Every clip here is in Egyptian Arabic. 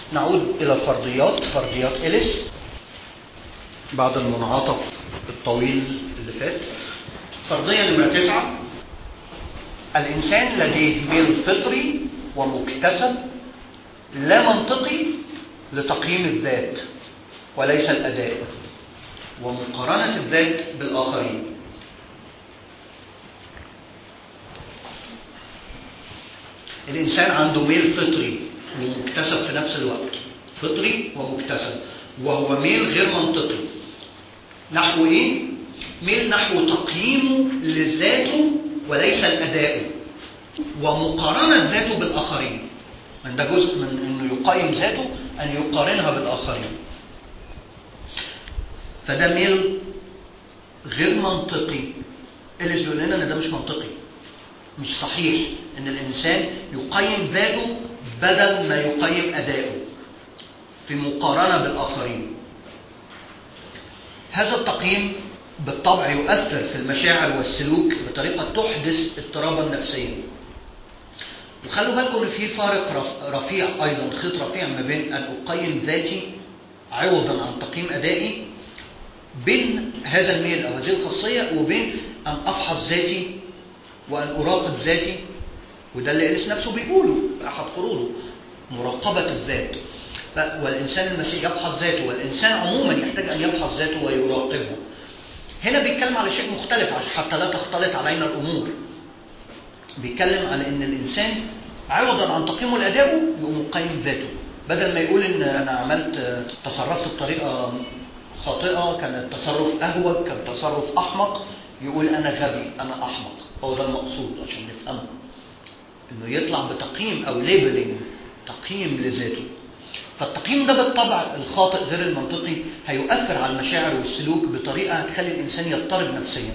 نعود إلى الفرضيات فرضيات إليس بعد المنعطف الطويل اللي فات فرضية نمرة تسعة الإنسان لديه ميل فطري ومكتسب لا منطقي لتقييم الذات وليس الأداء ومقارنة الذات بالآخرين الإنسان عنده ميل فطري ومكتسب في نفس الوقت فطري ومكتسب وهو ميل غير منطقي نحو إيه؟ ميل نحو تقييمه لذاته وليس الأداء ومقارنة ذاته بالآخرين من ده جزء من أنه يقيم ذاته أن يقارنها بالآخرين فده ميل غير منطقي اللي بيقول لنا ان ده مش منطقي مش صحيح ان الانسان يقيم ذاته بدل ما يقيم اداؤه في مقارنه بالاخرين هذا التقييم بالطبع يؤثر في المشاعر والسلوك بطريقه تحدث اضطرابا نفسيا وخلوا بالكم ان في فارق رفيع ايضا خيط رفيع ما بين ان اقيم ذاتي عوضا عن تقييم ادائي بين هذا الميل او هذه الخاصيه وبين ان افحص ذاتي وان اراقب ذاتي وده اللي إليس نفسه بيقوله احد فروضه مراقبه الذات والانسان المسيحي يفحص ذاته والانسان عموما يحتاج ان يفحص ذاته ويراقبه هنا بيتكلم على شيء مختلف حتى لا تختلط علينا الامور بيتكلم على ان الانسان عوضا عن تقييمه لادائه يقوم يقيم ذاته بدل ما يقول ان انا عملت تصرفت بطريقه خاطئه كان التصرف اهوج كان تصرف احمق يقول انا غبي انا احمق هو ده المقصود عشان نفهمه انه يطلع بتقييم او ليبلنج تقييم لذاته فالتقييم ده بالطبع الخاطئ غير المنطقي هيؤثر على المشاعر والسلوك بطريقه هتخلي الانسان يضطرب نفسيا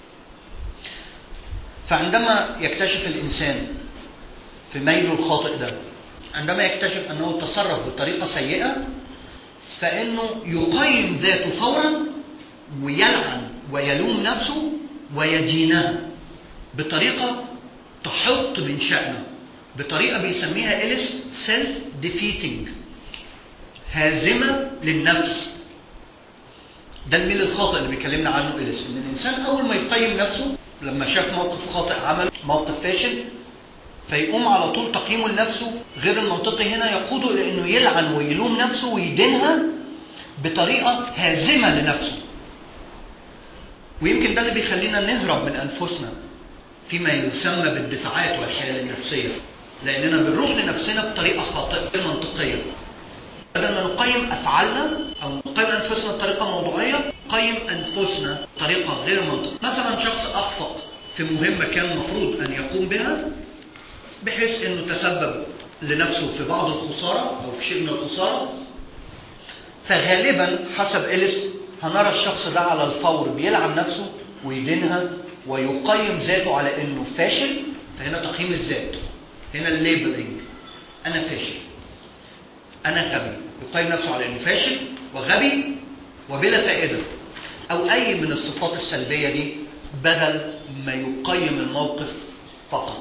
فعندما يكتشف الانسان في ميله الخاطئ ده عندما يكتشف انه تصرف بطريقه سيئه فانه يقيم ذاته فورا ويلعن ويلوم نفسه ويدينها بطريقه تحط من شأنه بطريقه بيسميها إليس سيلف ديفيتنج هازمه للنفس ده الميل الخاطئ اللي بيكلمنا عنه إليس ان الانسان اول ما يقيم نفسه لما شاف موقف خاطئ عمل موقف فاشل فيقوم على طول تقييمه لنفسه غير المنطقي هنا يقوده الى انه يلعن ويلوم نفسه ويدينها بطريقه هازمه لنفسه. ويمكن ده اللي بيخلينا نهرب من انفسنا فيما يسمى بالدفاعات والحياه النفسيه لاننا بنروح لنفسنا بطريقه خاطئه غير منطقيه. بدل ما نقيم افعالنا او نقيم انفسنا بطريقه موضوعيه نقيم انفسنا بطريقه غير منطقيه. مثلا شخص اخفق في مهمه كان المفروض ان يقوم بها بحيث انه تسبب لنفسه في بعض الخساره او في شيء من الخساره فغالبا حسب إليس هنرى الشخص ده على الفور بيلعن نفسه ويدينها ويقيم ذاته على انه فاشل فهنا تقييم الذات هنا الليبلنج انا فاشل انا غبي يقيم نفسه على انه فاشل وغبي وبلا فائده او اي من الصفات السلبيه دي بدل ما يقيم الموقف فقط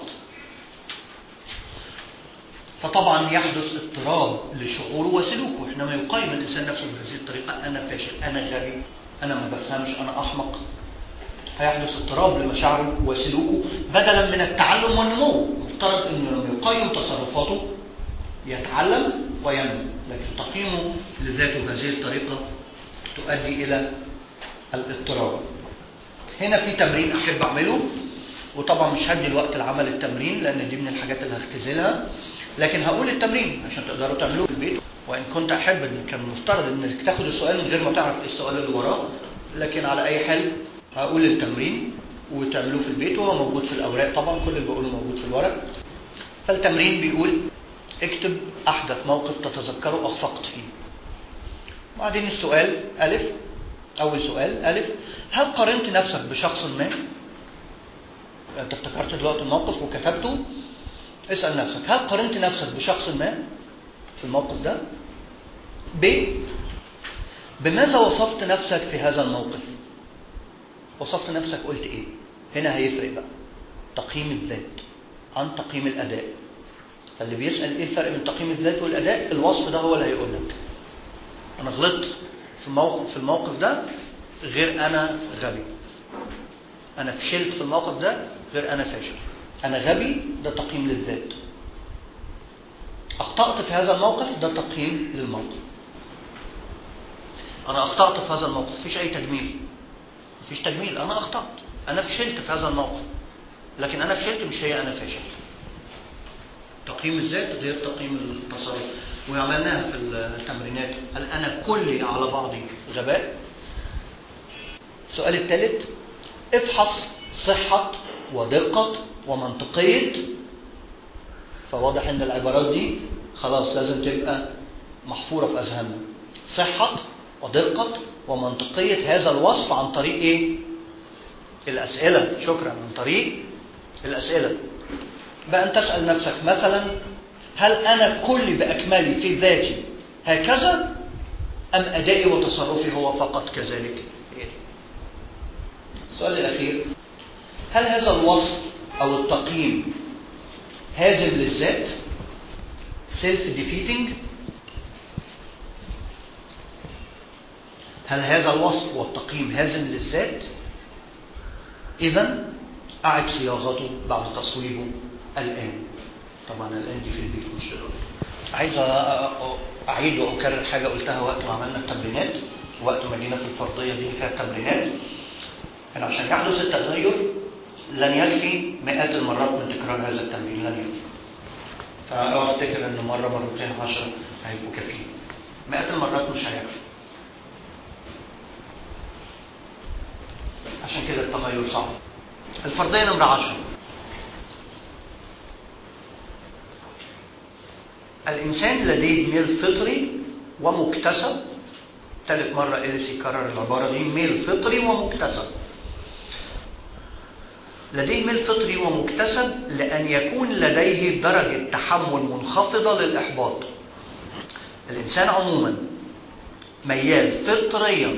فطبعا يحدث اضطراب لشعوره وسلوكه حينما يقيم الانسان نفسه بهذه الطريقه انا فاشل انا غبي انا ما بفهمش انا احمق هيحدث اضطراب لمشاعره وسلوكه بدلا من التعلم والنمو مفترض انه لما يقيم تصرفاته يتعلم وينمو لكن تقييمه لذاته بهذه الطريقه تؤدي الى الاضطراب هنا في تمرين احب اعمله وطبعا مش هدي الوقت لعمل التمرين لان دي من الحاجات اللي هختزلها لكن هقول التمرين عشان تقدروا تعملوه في البيت وان كنت احب ان كان المفترض انك تاخد السؤال من غير ما تعرف ايه السؤال اللي وراه لكن على اي حال هقول التمرين وتعملوه في البيت وهو موجود في الاوراق طبعا كل اللي بقوله موجود في الورق فالتمرين بيقول اكتب احدث موقف تتذكره اخفقت فيه بعدين السؤال الف اول سؤال الف هل قارنت نفسك بشخص ما انت افتكرت دلوقتي الموقف وكتبته اسأل نفسك هل قارنت نفسك بشخص ما في الموقف ده ب بماذا وصفت نفسك في هذا الموقف وصفت نفسك قلت ايه هنا هيفرق بقى تقييم الذات عن تقييم الاداء فاللي بيسال ايه الفرق بين تقييم الذات والاداء الوصف ده هو اللي هيقول لك انا غلطت في موقف في الموقف ده غير انا غبي انا فشلت في الموقف ده غير انا فاشل انا غبي ده تقييم للذات اخطات في هذا الموقف ده تقييم للموقف انا اخطات في هذا الموقف مفيش اي تجميل مفيش تجميل انا اخطات انا فشلت في هذا الموقف لكن انا فشلت مش هي انا فاشل تقييم الذات غير تقييم التصرف وعملناها في التمرينات هل انا كلي على بعضي غباء السؤال الثالث افحص صحة ودقة ومنطقية فواضح ان العبارات دي خلاص لازم تبقى محفورة في اذهاننا صحة ودقة ومنطقية هذا الوصف عن طريق ايه؟ الأسئلة شكرا عن طريق الأسئلة بقى أن تسأل نفسك مثلا هل أنا كلي بأكملي في ذاتي هكذا أم أدائي وتصرفي هو فقط كذلك السؤال الأخير هل هذا الوصف أو التقييم هازم للذات سيلف ديفيتنج هل هذا الوصف والتقييم هازم للذات إذا أعد صياغته بعد تصويبه الآن طبعا الآن دي في البيت مش دلوقتي عايز أعيد وأكرر حاجة قلتها وقت ما عملنا التمرينات وقت ما جينا في الفرضية دي فيها التمرينات إن عشان يحدث التغير لن يكفي مئات المرات من تكرار هذا التمرين لن يكفي فاوعى تفتكر ان مره مرتين عشرة هيبقوا كافيين مئات المرات مش هيكفي عشان كده التغير صعب الفرضية نمرة عشرة الإنسان لديه ميل فطري ومكتسب ثالث مرة إليس يكرر العبارة دي ميل فطري ومكتسب لديه ميل فطري ومكتسب لأن يكون لديه درجة تحمل منخفضة للإحباط الإنسان عموما ميال فطريا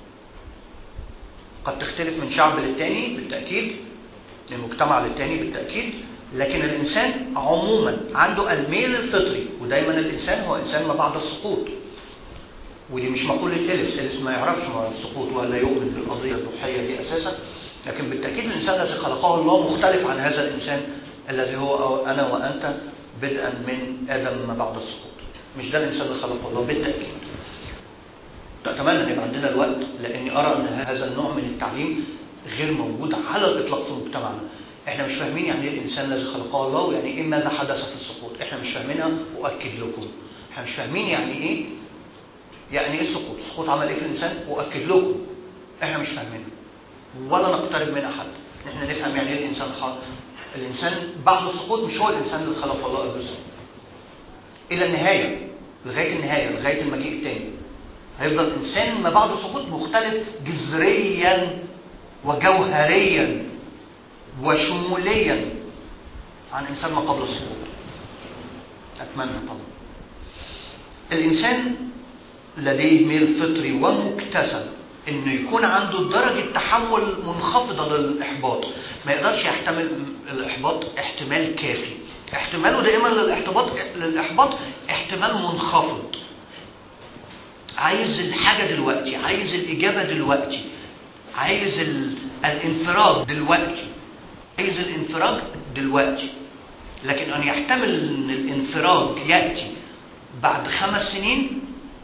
قد تختلف من شعب للتاني بالتأكيد من مجتمع للتاني بالتأكيد لكن الإنسان عموما عنده الميل الفطري ودايما الإنسان هو إنسان ما بعد السقوط ودي مش مقولة إليس إليس ما يعرفش ما السقوط ولا يؤمن بالقضية الروحية دي أساسا لكن بالتأكيد الإنسان الذي خلقه الله مختلف عن هذا الإنسان الذي هو أنا وأنت بدءا من آدم ما بعد السقوط مش ده الإنسان اللي خلقه الله بالتأكيد أتمنى أن يبقى عندنا الوقت لأني أرى أن هذا النوع من التعليم غير موجود على الإطلاق في مجتمعنا احنا مش فاهمين يعني ايه الانسان الذي خلقه الله ويعني ايه ماذا حدث في السقوط احنا مش فاهمينها اؤكد لكم احنا مش فاهمين يعني ايه يعني ايه السقوط السقوط عمل ايه في الانسان اؤكد لكم احنا مش فاهمينها ولا نقترب منها حتى احنا نفهم يعني ايه الانسان خلق الانسان بعد السقوط مش هو الانسان اللي خلقه الله قبل السقوط الى النهايه لغايه النهايه لغايه المجيء الثاني هيفضل الانسان ما بعد السقوط مختلف جذريا وجوهريا وشموليا عن انسان ما قبل السقوط اتمنى طبعا الانسان لديه ميل فطري ومكتسب انه يكون عنده درجة تحمل منخفضة للإحباط ما يقدرش يحتمل الإحباط احتمال كافي احتماله دائما للإحباط للإحباط احتمال منخفض عايز الحاجة دلوقتي عايز الإجابة دلوقتي عايز الانفراد دلوقتي عايز الانفراج دلوقتي لكن أن يحتمل أن الانفراج يأتي بعد خمس سنين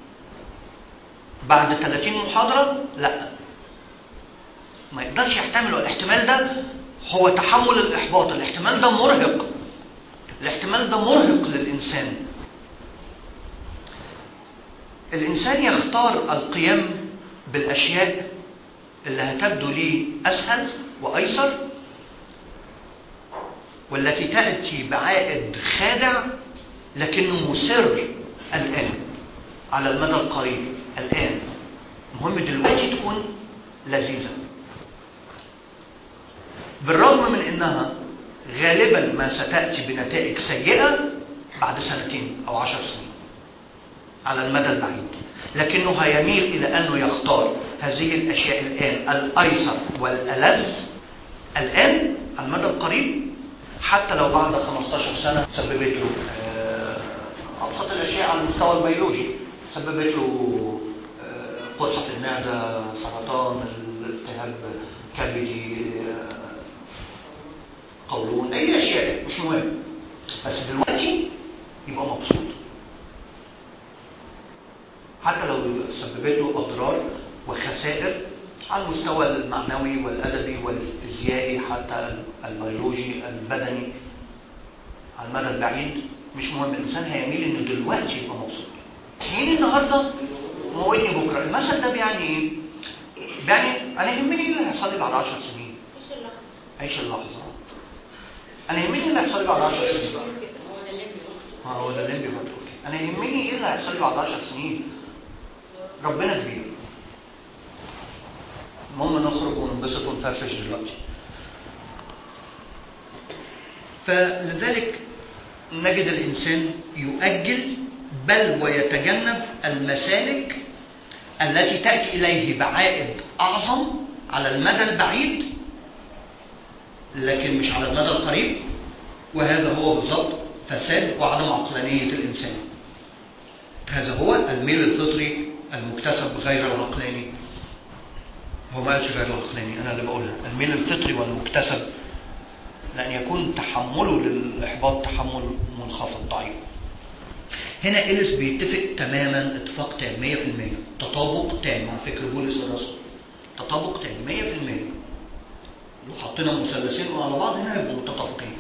بعد 30 محاضرة لا ما يقدرش يحتمله الاحتمال ده هو تحمل الإحباط الاحتمال ده مرهق الاحتمال ده مرهق للإنسان الإنسان يختار القيام بالأشياء اللي هتبدو ليه أسهل وأيسر والتي تأتي بعائد خادع لكنه مسر الآن على المدى القريب الآن مهم دلوقتي تكون لذيذة بالرغم من أنها غالبا ما ستأتي بنتائج سيئة بعد سنتين أو عشر سنين على المدى البعيد لكنه هيميل إلى أنه يختار هذه الأشياء الآن الأيسر والألذ الآن على المدى القريب حتى لو بعد 15 سنة سببت له ابسط الاشياء على المستوى البيولوجي سببت له آه، قرحه في المعده سرطان التهاب كبدي آه، قولون اي اشياء مش مهم بس دلوقتي يبقى مبسوط حتى لو سببت له اضرار وخسائر على المستوى المعنوي والادبي والفيزيائي حتى البيولوجي البدني على المدى البعيد مش مهم الانسان هيميل انه دلوقتي يبقى مبسوط حين النهارده موتني بكره المثل ده بيعني ايه؟ يعني انا يهمني ايه اللي هيحصل لي بعد 10 سنين عيش اللحظه انا يهمني ايه اللي هيحصل لي بعد 10 سنين اه هو ده الليمبي برضه انا يهمني ايه اللي هيحصل لي بعد 10 سنين ربنا كبير المهم نخرج وننبسط ونفرفش دلوقتي فلذلك نجد الإنسان يؤجل بل ويتجنب المسالك التي تأتي إليه بعائد أعظم على المدى البعيد لكن مش على المدى القريب وهذا هو بالضبط فساد وعدم عقلانية الإنسان هذا هو الميل الفطري المكتسب غير العقلاني هو ما قالش غير العقلاني أنا اللي بقولها الميل الفطري والمكتسب لأن يكون تحمله للإحباط تحمل منخفض ضعيف هنا إليس بيتفق تماما اتفاق تام 100% تطابق تام مع فكر بولس الرسول تطابق تام 100% لو حطينا مثلثين على بعض هنا يبقوا متطابقين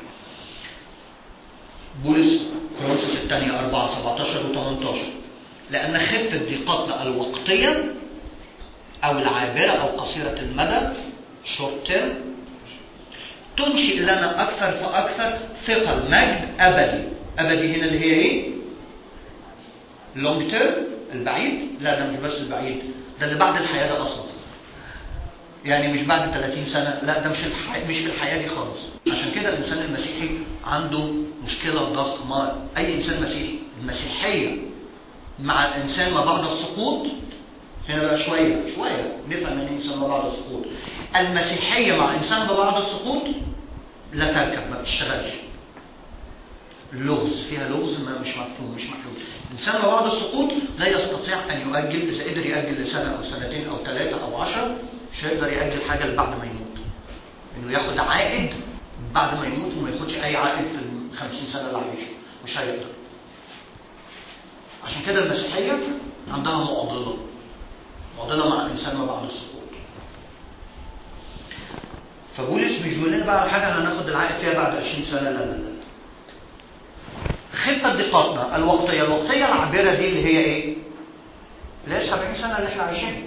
بولس كورنثوس الثانية 4 17 و 18 لأن خفة ضيقتنا الوقتية أو العابرة أو قصيرة المدى شورت تيرم تنشئ لنا أكثر فأكثر ثقل مجد أبدي أبدي هنا اللي هي إيه؟ لونج تيرم البعيد لا ده مش بس البعيد ده اللي بعد الحياة ده أصلا يعني مش بعد 30 سنة لا ده مش الحي... مش في الحياة دي خالص عشان كده الإنسان المسيحي عنده مشكلة ضخمة أي إنسان مسيحي المسيحية مع الإنسان ما بعد السقوط هنا بقى شوية شوية نفهم من الإنسان ما بعد السقوط المسيحية مع إنسان ما بعد السقوط لا تركب ما بتشتغلش لغز فيها لغز ما مش مفهوم مش محلول الإنسان ما بعد السقوط لا يستطيع أن يؤجل إذا قدر يأجل لسنة أو سنتين أو ثلاثة أو عشرة مش هيقدر يأجل حاجة لبعد ما يموت إنه ياخد عائد بعد ما يموت وما ياخدش أي عائد في الخمسين سنة اللي عايشه مش هيقدر عشان كده المسيحية عندها معضلة معضلة مع الإنسان ما بعد السقوط فبولس مش بيقول لنا بقى على حاجة هناخد العائد فيها بعد 20 سنة لا لا لا خفة دقاتنا الوقتية الوقتية العابرة دي اللي هي ايه؟ اللي هي 70 سنة اللي احنا عايشينها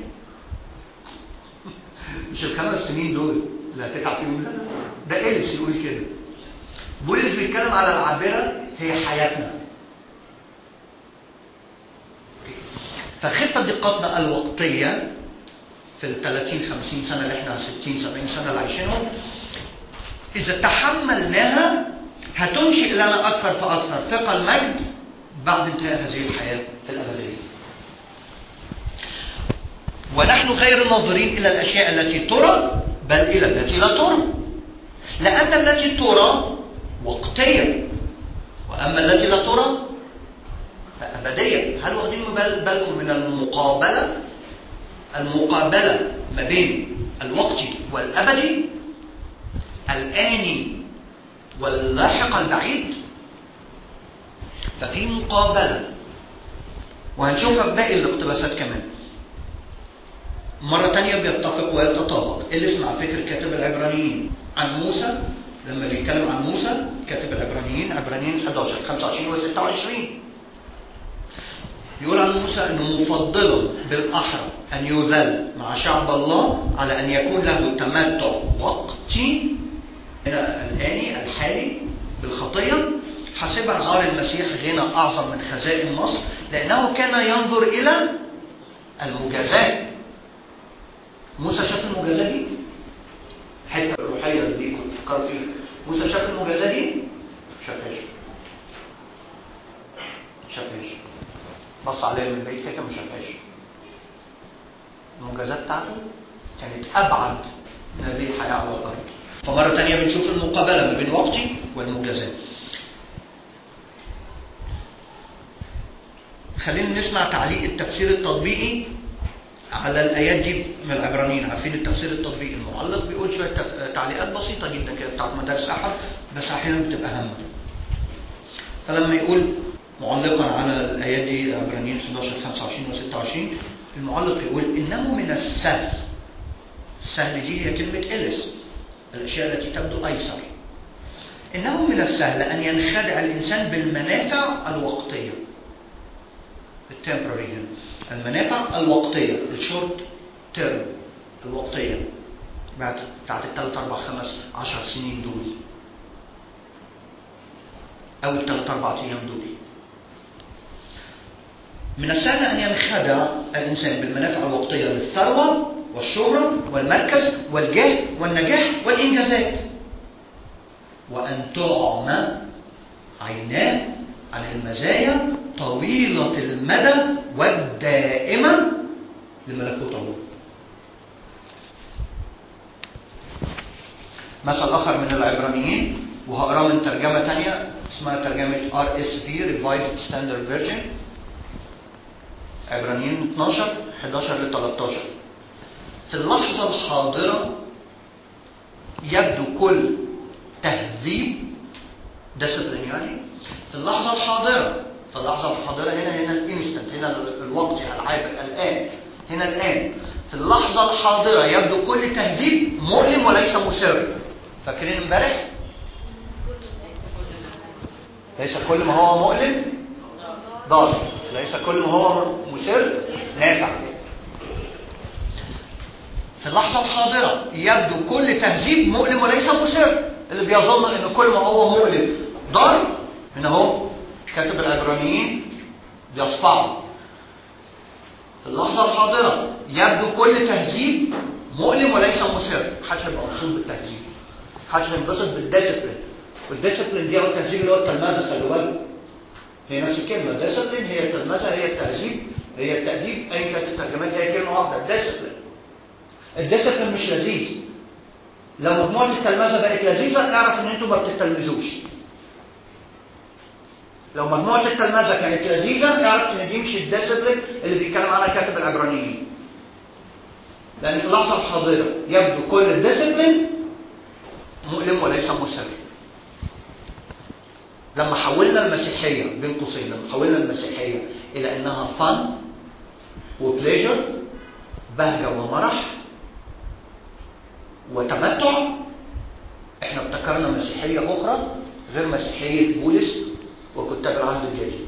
مش الخمس سنين دول اللي هتتعب فيهم لا لا ده إليس يقول كده بولس بيتكلم على العابرة هي حياتنا فخفة دقاتنا الوقتية في ال 30 50 سنة اللي احنا 60 70 سنة اللي عايشينهم إذا تحملناها هتنشئ لنا أكثر فأكثر ثقة المجد بعد انتهاء هذه الحياة في الأبدية ونحن غير ناظرين إلى الأشياء التي ترى بل إلى التي لا ترى لأن التي ترى وقتية وأما التي لا ترى فأبدية هل واخدين بال بالكم من المقابلة المقابلة ما بين الوقت والأبدي الآني واللاحق البعيد ففي مقابلة وهنشوفها في باقي الاقتباسات كمان مرة تانية بيتفق ويتطابق اللي اسمع فكر كاتب العبرانيين عن موسى لما بيتكلم عن موسى كاتب العبرانيين عبرانيين 11 25 و 26 يقول عن موسى انه مفضلا بالاحرى ان يذل مع شعب الله على ان يكون له تمتع وقتي هنا الاني الحالي بالخطيه حاسبا عار المسيح غنى اعظم من خزائن مصر لانه كان ينظر الى المجازاه موسى شاف المجازاه دي الحته الروحيه اللي كنت بفكر فيها موسى شاف المجازاه دي شافهاش شافهاش بص عليها من بعيد كده ما شافهاش المجازات بتاعته كانت ابعد من هذه الحياه على الارض فمره تانية بنشوف المقابله ما بين وقتي والمجازات خلينا نسمع تعليق التفسير التطبيقي على الايات دي من العبرانيين عارفين التفسير التطبيقي المعلق بيقول شويه تف... تعليقات بسيطه جدا كده بتاعت مدارس احد بس احيانا بتبقى هامه فلما يقول معلقا على الايات دي عبرانيين 11 25 و 26 المعلق يقول انه من السهل السهل دي هي كلمه اليس الاشياء التي تبدو ايسر انه من السهل ان ينخدع الانسان بالمنافع الوقتيه التمبرري المنافع الوقتيه الشورت تيرم الوقتيه بعد بتاعت الثلاث اربع خمس عشر سنين دول او الثلاث اربع ايام دول من السهل ان ينخدع الانسان بالمنافع الوقتيه للثروه والشهره والمركز والجاه والنجاح والانجازات وان تعمى عيناه عن المزايا طويلة المدى والدائمة لملكوت الله. مثل آخر من العبرانيين وهقراه من ترجمة تانية اسمها ترجمة RSV Revised Standard Version عبرانيين 12 11 ل 13 في اللحظة الحاضرة يبدو كل تهذيب ديسبلين يعني في اللحظة الحاضرة في اللحظة الحاضرة هنا هنا الانستنت هنا الوقت العابر الآن هنا الآن في اللحظة الحاضرة يبدو كل تهذيب مؤلم وليس مسر فاكرين امبارح؟ ليس كل ما هو مؤلم ضار ليس كل ما هو مسر نافع في اللحظة الحاضرة يبدو كل تهذيب مؤلم وليس مسر اللي بيظن ان كل ما هو مؤلم ضار هنا هو كاتب العبرانيين بيصفعوا في اللحظة الحاضرة يبدو كل تهذيب مؤلم وليس مسر محدش هيبقى مبسوط بالتهذيب محدش هينبسط بالديسبلين والديسبلين دي او التهذيب اللي هو التلمذة خلي بالكم هي نفس الكلمة ديسبلين هي التلمذة هي التهذيب هي التأديب أي كانت الترجمات هي كلمة واحدة ديسبلين الديسبلين مش لذيذ لو مجموعة التلمذة بقت لذيذة اعرف ان انتوا ما بتتلمذوش لو مجموعة التلمذة كانت لذيذة اعرف ان دي مش الديسبلين اللي بيتكلم عنها كاتب العبرانيين لأن في اللحظة الحاضرة يبدو كل الديسبلين مؤلم وليس مسر لما حولنا المسيحية بين قوسين لما حولنا المسيحية إلى أنها فن وبليجر بهجة ومرح وتمتع احنا ابتكرنا مسيحية أخرى غير مسيحية بولس وكتاب العهد الجديد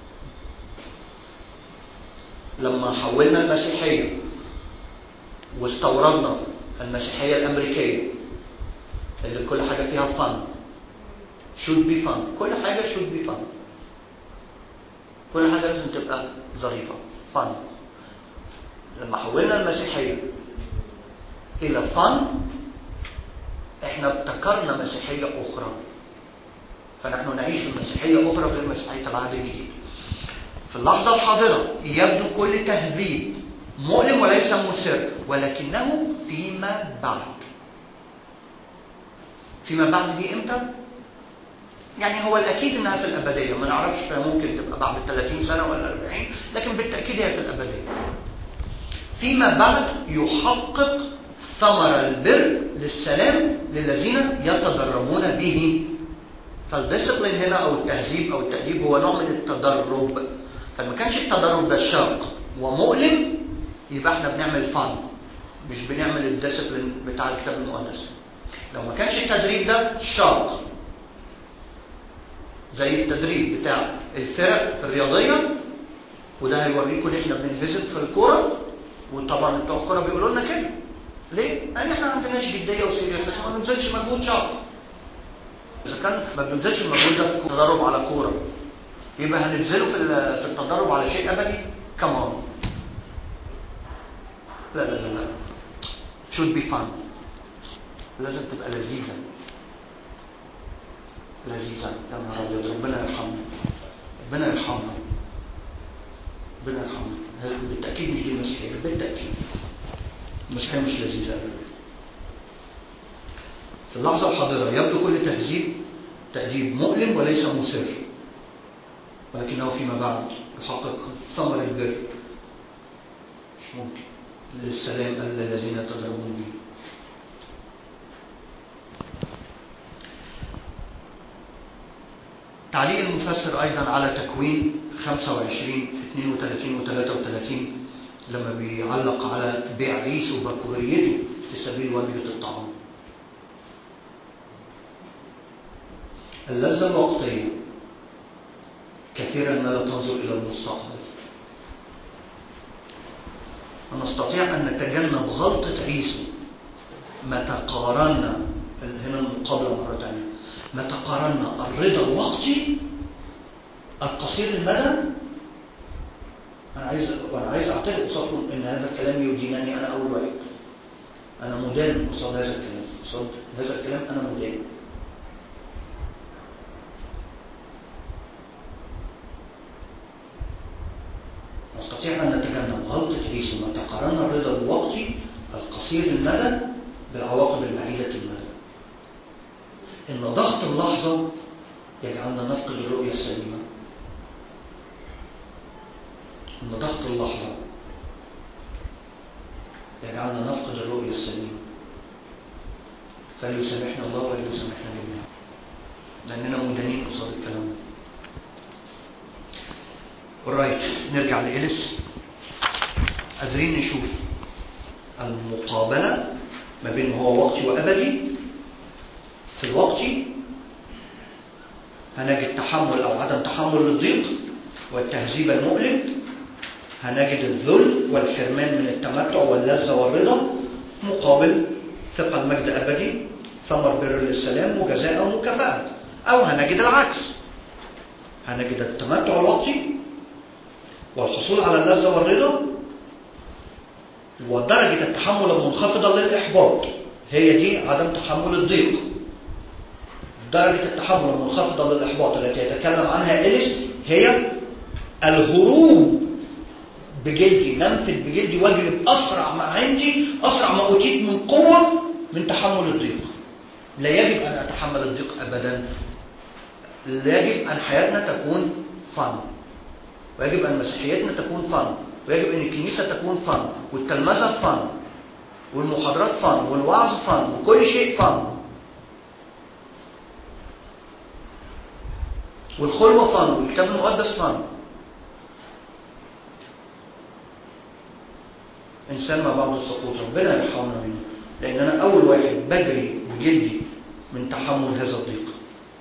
لما حولنا المسيحية واستوردنا المسيحية الأمريكية اللي كل حاجة فيها فن should be fun كل حاجة should be fun كل حاجة لازم تبقى ظريفة fun لما حولنا المسيحية إلى fun احنا ابتكرنا مسيحية أخرى فنحن نعيش في مسيحية أخرى غير مسيحية العهد الجديد في اللحظة الحاضرة يبدو كل تهذيب مؤلم وليس مسر ولكنه فيما بعد فيما بعد دي امتى؟ يعني هو الأكيد إنها في الأبدية ما نعرفش ممكن تبقى بعد 30 سنة ولا 40 لكن بالتأكيد هي في الأبدية فيما بعد يحقق ثمر البر للسلام للذين يتدربون به فالديسبلين هنا او التهذيب او التأديب هو نوع من التدرب فما كانش التدرب ده شاق ومؤلم يبقى احنا بنعمل فن مش بنعمل الديسبلين بتاع الكتاب المقدس لو ما كانش التدريب ده شاق زي التدريب بتاع الفرق الرياضية وده هيوريكم ان احنا بننهزم في الكورة وطبعا بتوع الكورة بيقولوا لنا كده ليه؟ لان احنا ما عندناش جدية وسيريسنس ما بننزلش مجهود شاق اذا كان ما بننزلش المجهود ده في التدرب على كورة يبقى هننزله في في التدرب على شيء ابدي كمان لا لا لا لا should be fun لازم تبقى لذيذة لذيذة يا نهار ابيض ربنا يرحمنا ربنا يرحمنا ربنا يرحمنا بالتأكيد مش دي المسيحية بالتأكيد المسيحية مش لذيذة في اللحظة الحاضرة يبدو كل تهذيب تأديب مؤلم وليس مسر ولكنه فيما بعد يحقق ثمر البر مش ممكن للسلام الذين يتضربون به تعليق المفسر أيضا على تكوين 25 32 و 33 لما بيعلق على بيع عيسو وبكوريته في سبيل وجبة الطعام اللذة الوقتية كثيرا ما لا تنظر إلى المستقبل ونستطيع أن نتجنب غلطة عيسو متى قارنا هنا المقابلة مرة ثانية متى قارنا الرضا الوقتي القصير المدى أنا عايز وأنا عايز أعترف قصادكم إن هذا الكلام يدينني أنا أول واحد أنا مدان قصاد هذا الكلام قصاد هذا الكلام أنا مدان نستطيع أن نتجنب غلطة عيسو متى قارنا الرضا الوقتي القصير المدى بالعواقب البعيدة المدى إن ضغط اللحظة يجعلنا نفقد الرؤية السليمة إن ضغط اللحظة يجعلنا نفقد الرؤية السليمة فليسامحنا الله وليسامحنا جميعا لأننا مدانين قصاد الكلام ده alright نرجع لإليس قادرين نشوف المقابلة ما بين هو وقتي وأبدي في الوقت هنجد تحمل أو عدم تحمل للضيق والتهذيب المؤلم هنجد الذل والحرمان من التمتع واللذة والرضا مقابل ثقة المجد أبدي ثمر بر للسلام وجزاء ومكافأة أو هنجد العكس هنجد التمتع الوقتي والحصول على اللذة والرضا ودرجة التحمل المنخفضة للإحباط هي دي عدم تحمل الضيق درجة التحمل المنخفضة للإحباط التي يتكلم عنها إليس هي الهروب بجلدي ننفذ بجلدي واجرب أسرع ما عندي أسرع ما أوتيت من قوة من تحمل الضيق لا يجب أن أتحمل الضيق أبدا لا يجب أن حياتنا تكون فن ويجب أن مسيحيتنا تكون فن ويجب أن الكنيسة تكون فن والتلمذة فن والمحاضرات فن والوعظ فن وكل شيء فن والخلوة فن والكتاب المقدس فن إنسان ما بعد السقوط ربنا يرحمنا منه لأن أنا أول واحد بجري بجلدي من تحمل هذا الضيق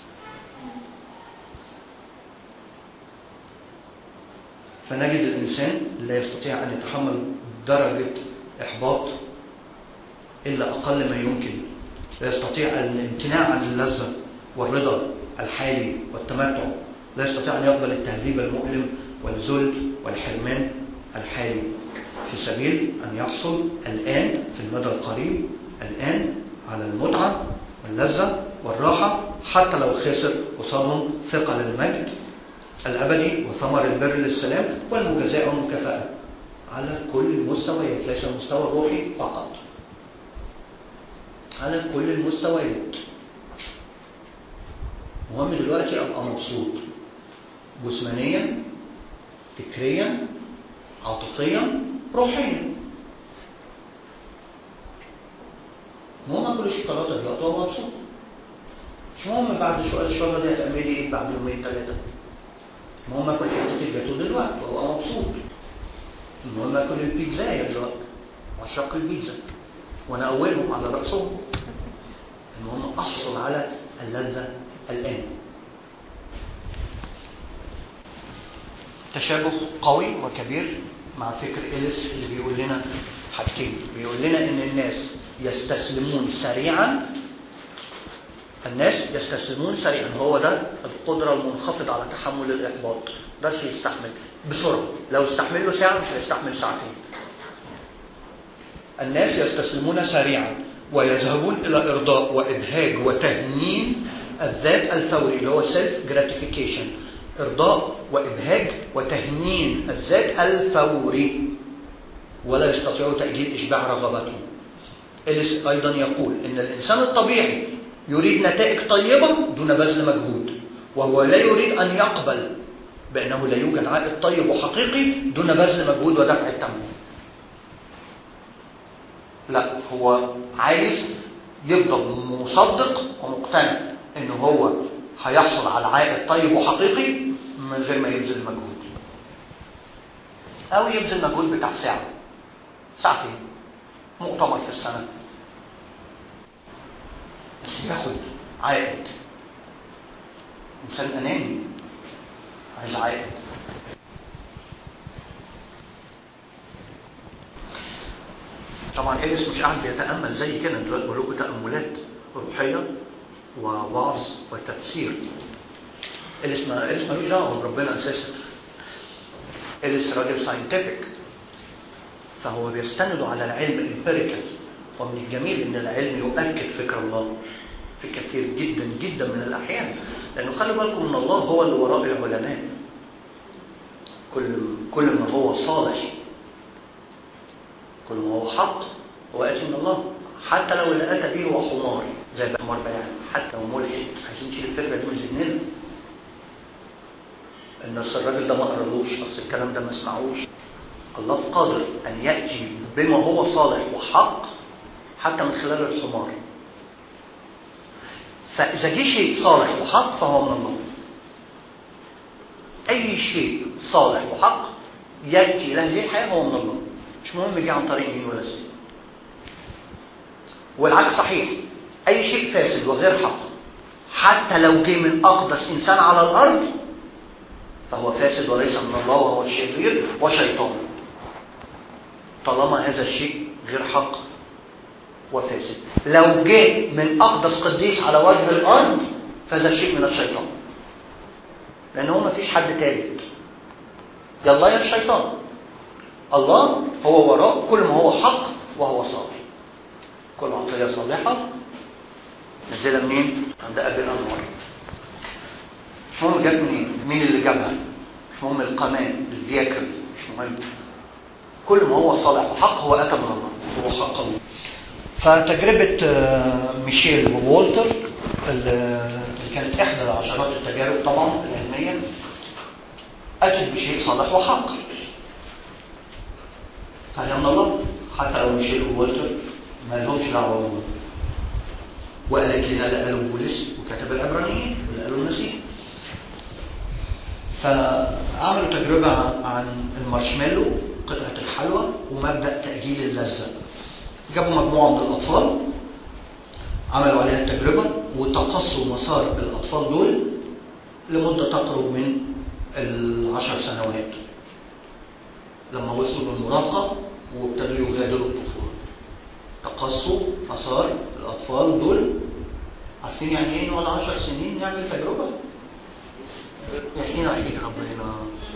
فنجد الإنسان لا يستطيع أن يتحمل درجة إحباط إلا أقل ما يمكن لا يستطيع الامتناع عن اللذة والرضا الحالي والتمتع لا يستطيع أن يقبل التهذيب المؤلم والذل والحرمان الحالي في سبيل أن يحصل الآن في المدى القريب الآن على المتعة واللذة والراحة حتى لو خسر قصادهم ثقة للمجد الأبدي وثمر البر للسلام والمجازاة والمكافأة على كل المستويات ليس المستوى الروحي فقط على كل المستويات مهم دلوقتي أبقى مبسوط جسمانيا فكريا عاطفيا روحيا مهم اكل الشوكولاته دلوقتي وابقى مبسوط مش مهم بعد شويه الشوكولاته دي هتعملي ايه بعد يومين ثلاثه المهم اكل حته الجاتو دلوقتي وابقى مبسوط المهم اكل البيتزايه دلوقتي واشق البيتزا وانا اولهم على راسهم المهم احصل على اللذه الان تشابه قوي وكبير مع فكر إليس اللي بيقول لنا حاجتين بيقول لنا ان الناس يستسلمون سريعا الناس يستسلمون سريعا هو ده القدرة المنخفضة على تحمل الإحباط بس يستحمل بسرعة لو استحمل له ساعة مش هيستحمل ساعتين الناس يستسلمون سريعا ويذهبون إلى إرضاء وإبهاج وتهنين الذات الفوري اللي هو سيلف جراتيفيكيشن إرضاء وإبهاج وتهنين الذات الفوري ولا يستطيع تأجيل إشباع رغبته إليس أيضا يقول إن الإنسان الطبيعي يريد نتائج طيبة دون بذل مجهود وهو لا يريد أن يقبل بأنه لا يوجد عائد طيب وحقيقي دون بذل مجهود ودفع الثمن لا هو عايز يفضل مصدق ومقتنع ان هو هيحصل على عائد طيب وحقيقي من غير ما يبذل مجهود او يبذل مجهود بتاع ساعه ساعتين مؤتمر في السنه بس ياخد عائد انسان اناني عايز عائد طبعا إليس مش قاعد بيتأمل زي كده دلوقتي بقول لكم تأملات روحية ووعظ وتفسير إليس ما إليس ملوش دعوة بربنا أساسا إليس راجل ساينتفك فهو بيستند على العلم امبيريكال ومن الجميل ان العلم يؤكد فكر الله في كثير جدا جدا من الاحيان لانه خلي بالكم ان الله هو اللي وراء العلماء كل كل ما هو صالح كل ما هو حق هو اتي من الله حتى لو اللي اتى به هو حمار زي حمار بيان حتى لو ملحد عايزين نشيل الفكره دي من ذهننا ان اصل الراجل ده ما قرالوش اصل الكلام ده ما سمعوش الله قادر ان ياتي بما هو صالح وحق حتى من خلال الحمار فاذا جه شيء صالح وحق فهو من الله اي شيء صالح وحق ياتي الى هذه الحياه هو من الله مش مهم يجي عن طريق مين ولا سين والعكس صحيح اي شيء فاسد وغير حق حتى لو جه من اقدس انسان على الارض فهو فاسد وليس من الله وهو الشرير وشيطان طالما هذا الشيء غير حق وفاسد لو جه من اقدس قديس على وجه الارض فهذا شيء من الشيطان لان هو ما فيش حد ثالث يا الله يا الشيطان الله هو وراء كل ما هو حق وهو صالح كل عطيه صالحه نزلها منين عند ابي الانوار مش مهم جت منين مين اللي جابها مش مهم القناه الفيكل مش مهم كل ما هو صالح وحق هو اتى من الله هو حق الله فتجربة ميشيل وولتر اللي كانت إحدى عشرات التجارب طبعا العلمية أتت بشيء صالح وحق فهي من الله حتى لو ميشيل وولتر ما لهمش دعوة بالله وقالت لنا اللي قالوا بولس وكتب العبرانيين واللي قالوا المسيح فعملوا تجربة عن المارشميلو قطعة الحلوى ومبدأ تأجيل اللذة جابوا مجموعة من الأطفال عملوا عليها التجربة وتقصوا مسار الأطفال دول لمدة تقرب من العشر سنوات لما وصلوا للمراهقة وابتدوا يغادروا الطفولة تقصوا مسار الأطفال دول عارفين يعني ايه نقعد 10 سنين نعمل تجربة؟ يحيينا يحييك ربنا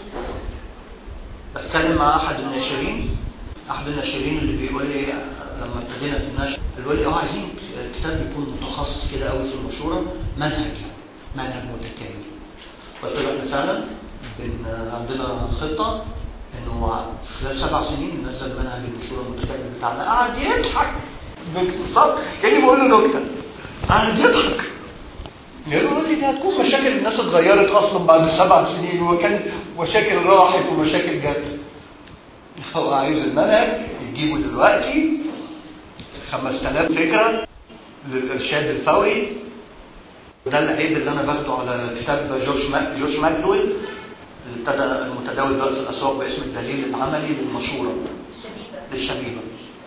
بتكلم مع أحد الناشرين أحد الناشرين اللي بيقول لي لما ابتدينا في النشر بيقول لي اه عايزين كتاب يكون متخصص كده قوي في المشوره منهج منهج متكامل قلت له احنا فعلا بن عندنا خطه انه في خلال سبع سنين ننزل منهج المشوره المتكامل بتاعنا قعد يضحك بالظبط كاني بقول له نكته قعد يضحك يقول لي دي هتكون مشاكل الناس اتغيرت اصلا بعد سبع سنين وكان مشاكل راحت ومشاكل جت هو عايز المنهج يجيبه دلوقتي 5000 فكرة للإرشاد الفوري وده العيب اللي أنا باخده على كتاب جورج ماك جورج ماكدويل اللي ابتدى المتداول دلوقتي في الأسواق باسم الدليل العملي للمشورة للشبيبة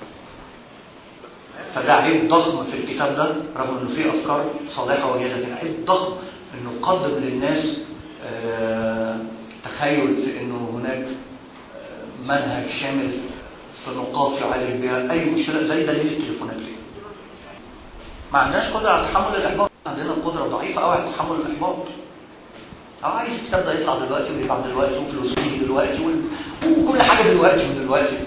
فده عيب ضخم في الكتاب ده رغم انه فيه افكار صالحه وجيده لكن عيب ضخم انه قدم للناس تخيل في انه هناك منهج شامل في نقاط يعالج بها اي مشكله زي دليل التليفونات دي ما عندناش قدره على تحمل الاحباط عندنا قدره ضعيفه قوي على تحمل الاحباط اه عايز الكتاب ده يطلع دلوقتي ويبقى دلوقتي وفلوسه تيجي دلوقتي وكل حاجه دلوقتي من دلوقتي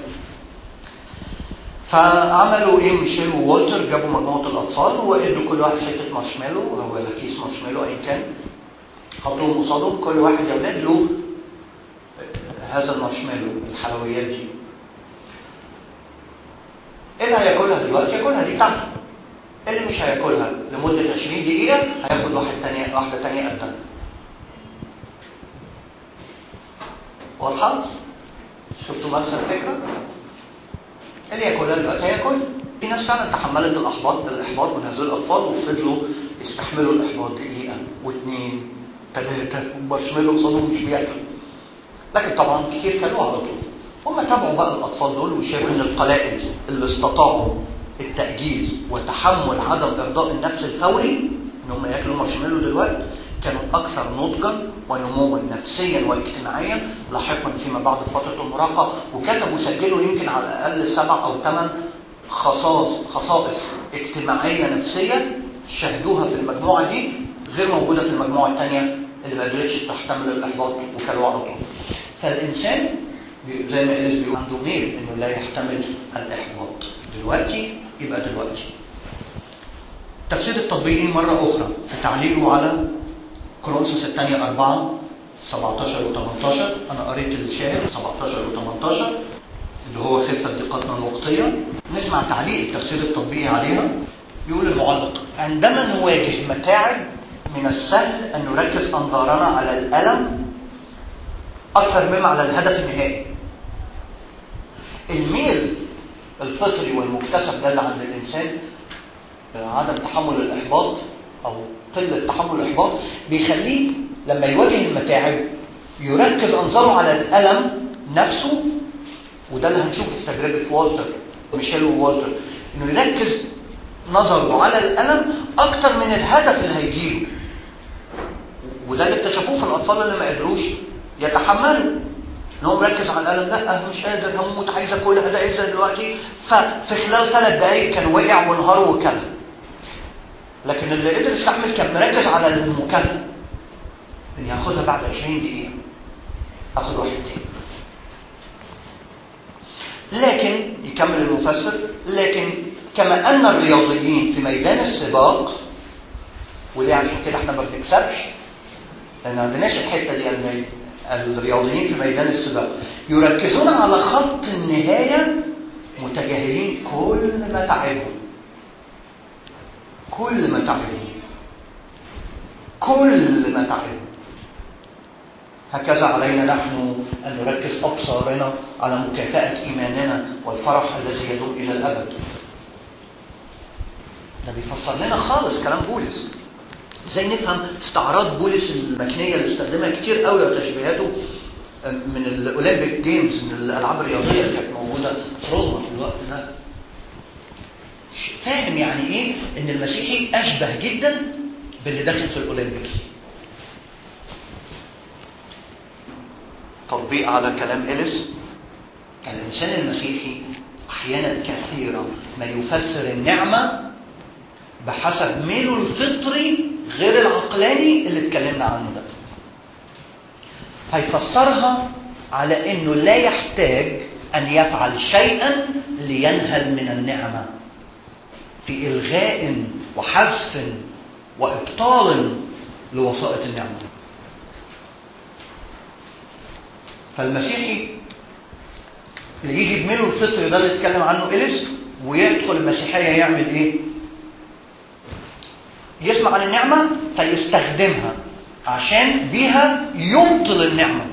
فعملوا ايه ميشيل وولتر جابوا مجموعه الاطفال وادوا كل واحد حته مارشميلو او ولا كيس مارشميلو ايا كان حطوهم قصادهم كل واحد يا ولاد له هذا المارشميلو الحلويات دي اللي هياكلها دلوقتي ياكلها دي بتاعته اللي مش هياكلها لمدة 20 دقيقة هياخد واحد تانية واحدة تانية قدها واضحة؟ شفتوا مغزى الفكرة؟ اللي ياكلها دلوقتي هياكل في ناس فعلا تحملت الاحباط الاحباط من هذول الاطفال وفضلوا يستحملوا الاحباط دقيقه واثنين ثلاثه ومارشميلو قصادهم مش بياكل لكن طبعا كتير كلوه على طول هم تابعوا بقى الاطفال دول وشافوا ان القلائل اللي استطاعوا التاجيل وتحمل عدم ارضاء النفس الفوري ان هم ياكلوا مارشميلو دلوقتي كانوا اكثر نضجا ونموا نفسيا واجتماعيا لاحقا فيما بعد فتره المراهقه وكتبوا سجلوا يمكن على الاقل سبع او ثمان خصائص خصائص اجتماعيه نفسيه شاهدوها في المجموعه دي غير موجوده في المجموعه الثانيه اللي ما قدرتش تحتمل الاحباط وكلوه على طول. فالانسان زي ما اليس بيقول عنده ميل انه لا يحتمل الاحباط. دلوقتي يبقى دلوقتي. تفسير التطبيقي مرة أخرى في تعليقه على كورنثوس الثانية 4 17 و 18 أنا قريت الشاهد 17 و 18 اللي هو خفة دقتنا الوقتية نسمع تعليق التفسير التطبيقي عليها يقول المعلق عندما نواجه متاعب من السهل أن نركز أنظارنا على الألم أكثر مما على الهدف النهائي الميل الفطري والمكتسب ده اللي عند الإنسان عدم تحمل الإحباط أو قلة تحمل الإحباط بيخليه لما يواجه المتاعب يركز أنظاره على الألم نفسه وده اللي هنشوفه في تجربة والتر ميشيل ووالتر إنه يركز نظره على الألم أكتر من الهدف اللي هيجيله وده اللي اكتشفوه في الأطفال اللي ما قدروش يتحملوا ان هو مركز على الالم لا مش قادر هموت عايز اكلها ده ايه دلوقتي ففي خلال ثلاث دقائق كان وقع وانهار وكلها لكن اللي قدر يستحمل كان مركز على المكافاه اني هاخدها بعد 20 دقيقه اخد واحد تاني لكن يكمل المفسر لكن كما ان الرياضيين في ميدان السباق وليه عشان كده احنا ما بنكسبش لان ما عندناش الحته دي ان الرياضيين في ميدان السباق يركزون على خط النهايه متجاهلين كل ما تعبهم كل ما تعبهم كل ما تعبهم هكذا علينا نحن أن نركز أبصارنا على مكافأة إيماننا والفرح الذي يدوم إلى الأبد ده بيفسر لنا خالص كلام بولس ازاي نفهم استعراض بولس المكنيه اللي استخدمها كتير قوي وتشبيهاته من الاولمبيك جيمز من الالعاب الرياضيه اللي كانت موجوده في روما في الوقت ده فاهم يعني ايه ان المسيحي اشبه جدا باللي داخل في الاولمبيكس تطبيق على كلام إليس الإنسان المسيحي أحيانا كثيرة ما يفسر النعمة بحسب ميله الفطري غير العقلاني اللي اتكلمنا عنه ده هيفسرها على انه لا يحتاج ان يفعل شيئا لينهل من النعمه في الغاء وحذف وابطال لوسائط النعمه فالمسيحي اللي يجي بميله الفطري ده اللي اتكلم عنه إليس ويدخل المسيحيه يعمل ايه يسمع عن النعمة فيستخدمها عشان بيها يبطل النعمة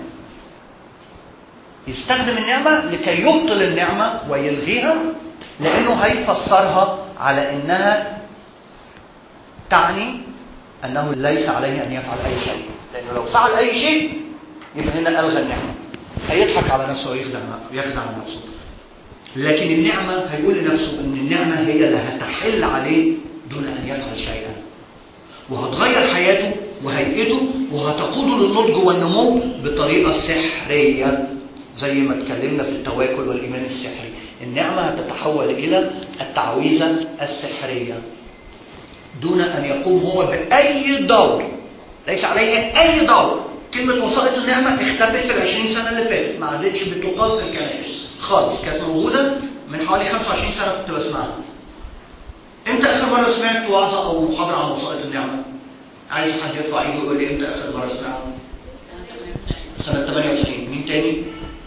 يستخدم النعمة لكي يبطل النعمة ويلغيها لأنه هيفسرها على أنها تعني أنه ليس عليه أن يفعل أي شيء لأنه لو فعل أي شيء يبقى هنا ألغى النعمة هيضحك على نفسه ويخدع يخدع نفسه لكن النعمة هيقول لنفسه أن النعمة هي اللي هتحل عليه دون أن يفعل شيئا وهتغير حياته وهيئته وهتقوده للنضج والنمو بطريقة سحرية زي ما اتكلمنا في التواكل والإيمان السحري النعمة هتتحول إلى التعويذة السحرية دون أن يقوم هو بأي دور ليس عليه أي دور كلمة وسائط النعمة اختفت في العشرين سنة اللي فاتت ما عادتش بتقال في الكنائس خالص كانت موجودة من حوالي 25 سنة كنت بسمعها امتى اخر مره سمعت وعظه او محاضره عن وسائط النعمه عايز حد يرفع ايده ويقول لي امتى اخر مره سمعت سنه 98 مين تاني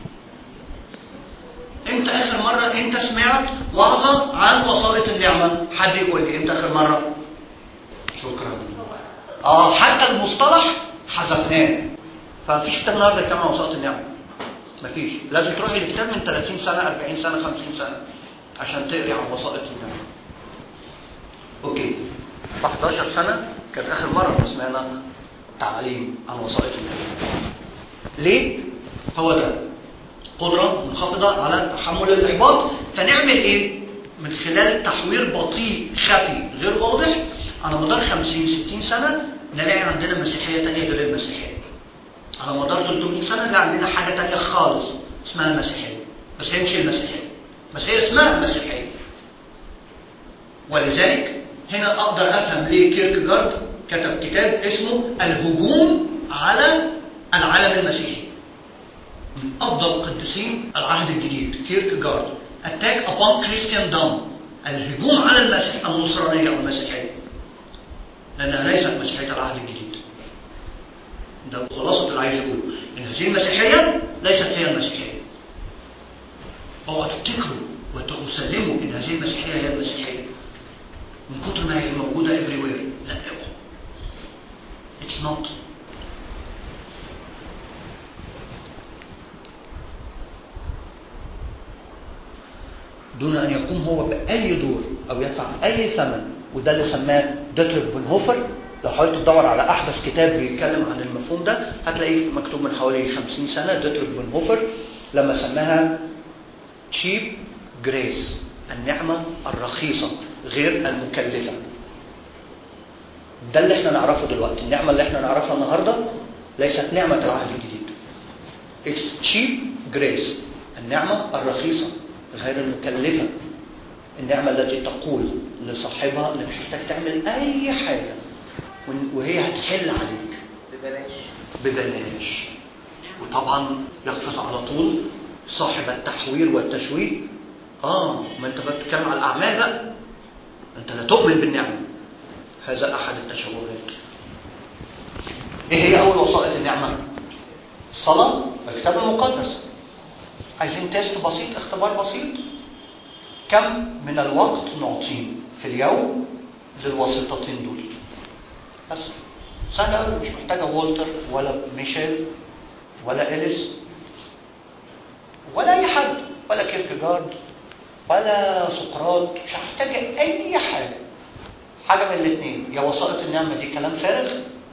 امتى اخر مره انت سمعت وعظه عن وسائط النعمه حد يقول لي امتى اخر مره شكرا اه حتى المصطلح حذفناه فمفيش كتاب النهارده يتكلم عن وسائط النعمه مفيش لازم تروحي لكتاب من 30 سنة 40 سنة 50 سنة عشان تقري عن وسائط النعمة اوكي ف 11 سنة كانت آخر مرة ما سمعنا تعليم عن وسائط النعمة ليه؟ هو ده قدرة منخفضة على تحمل الإحباط فنعمل إيه؟ من خلال تحوير بطيء خفي غير واضح على مدار 50 60 سنة نلاقي عندنا مسيحية تانية غير المسيحية على مدار 300 سنة نلاقي عندنا حاجة تانية خالص اسمها المسيحية بس هي مش المسيحية بس هي اسمها المسيحية ولذلك هنا أقدر أفهم ليه كيركجارد كتب كتاب اسمه الهجوم على العالم المسيحي من أفضل قديسين العهد الجديد كيركجارد Attack upon Christendom الهجوم على المسيح النصرانية أو المسيحية لأنها ليست مسيحية العهد الجديد ده خلاصة اللي عايز أقوله إن هذه المسيحية ليست هي المسيحية اوعوا تفتكروا وتسلموا إن هذه المسيحية هي المسيحية من كتر ما هي موجودة everywhere لا اوعوا It's not دون أن يقوم هو بأي دور أو يدفع أي ثمن وده اللي سماه ديتريك بونهوفر لو حاولت تدور على أحدث كتاب بيتكلم عن المفهوم ده هتلاقيه مكتوب من حوالي 50 سنة ديتريك بونهوفر لما سماها تشيب جريس النعمة الرخيصة غير المكلفة ده اللي احنا نعرفه دلوقتي النعمة اللي احنا نعرفها النهاردة ليست نعمة العهد الجديد It's cheap grace النعمة الرخيصة غير المكلفة النعمة التي تقول لصاحبها انك مش محتاج تعمل اي حاجة وهي هتحل عليك ببلاش ببلاش وطبعا يقفز على طول صاحب التحوير والتشويه اه ما انت بقى بتتكلم على الاعمال بقى انت لا تؤمن بالنعمة هذا احد التشوهات ايه هي اول وسائط النعمة الصلاة والكتاب المقدس عايزين تيست بسيط اختبار بسيط كم من الوقت نعطيه في اليوم للواسطتين دول بس سهلة مش محتاجة والتر ولا ميشيل ولا إليس ولا أي حد ولا كيركجارد ولا سقراط مش محتاجة أي حاجة حاجة من الاثنين يا وسائط النعمة دي كلام فارغ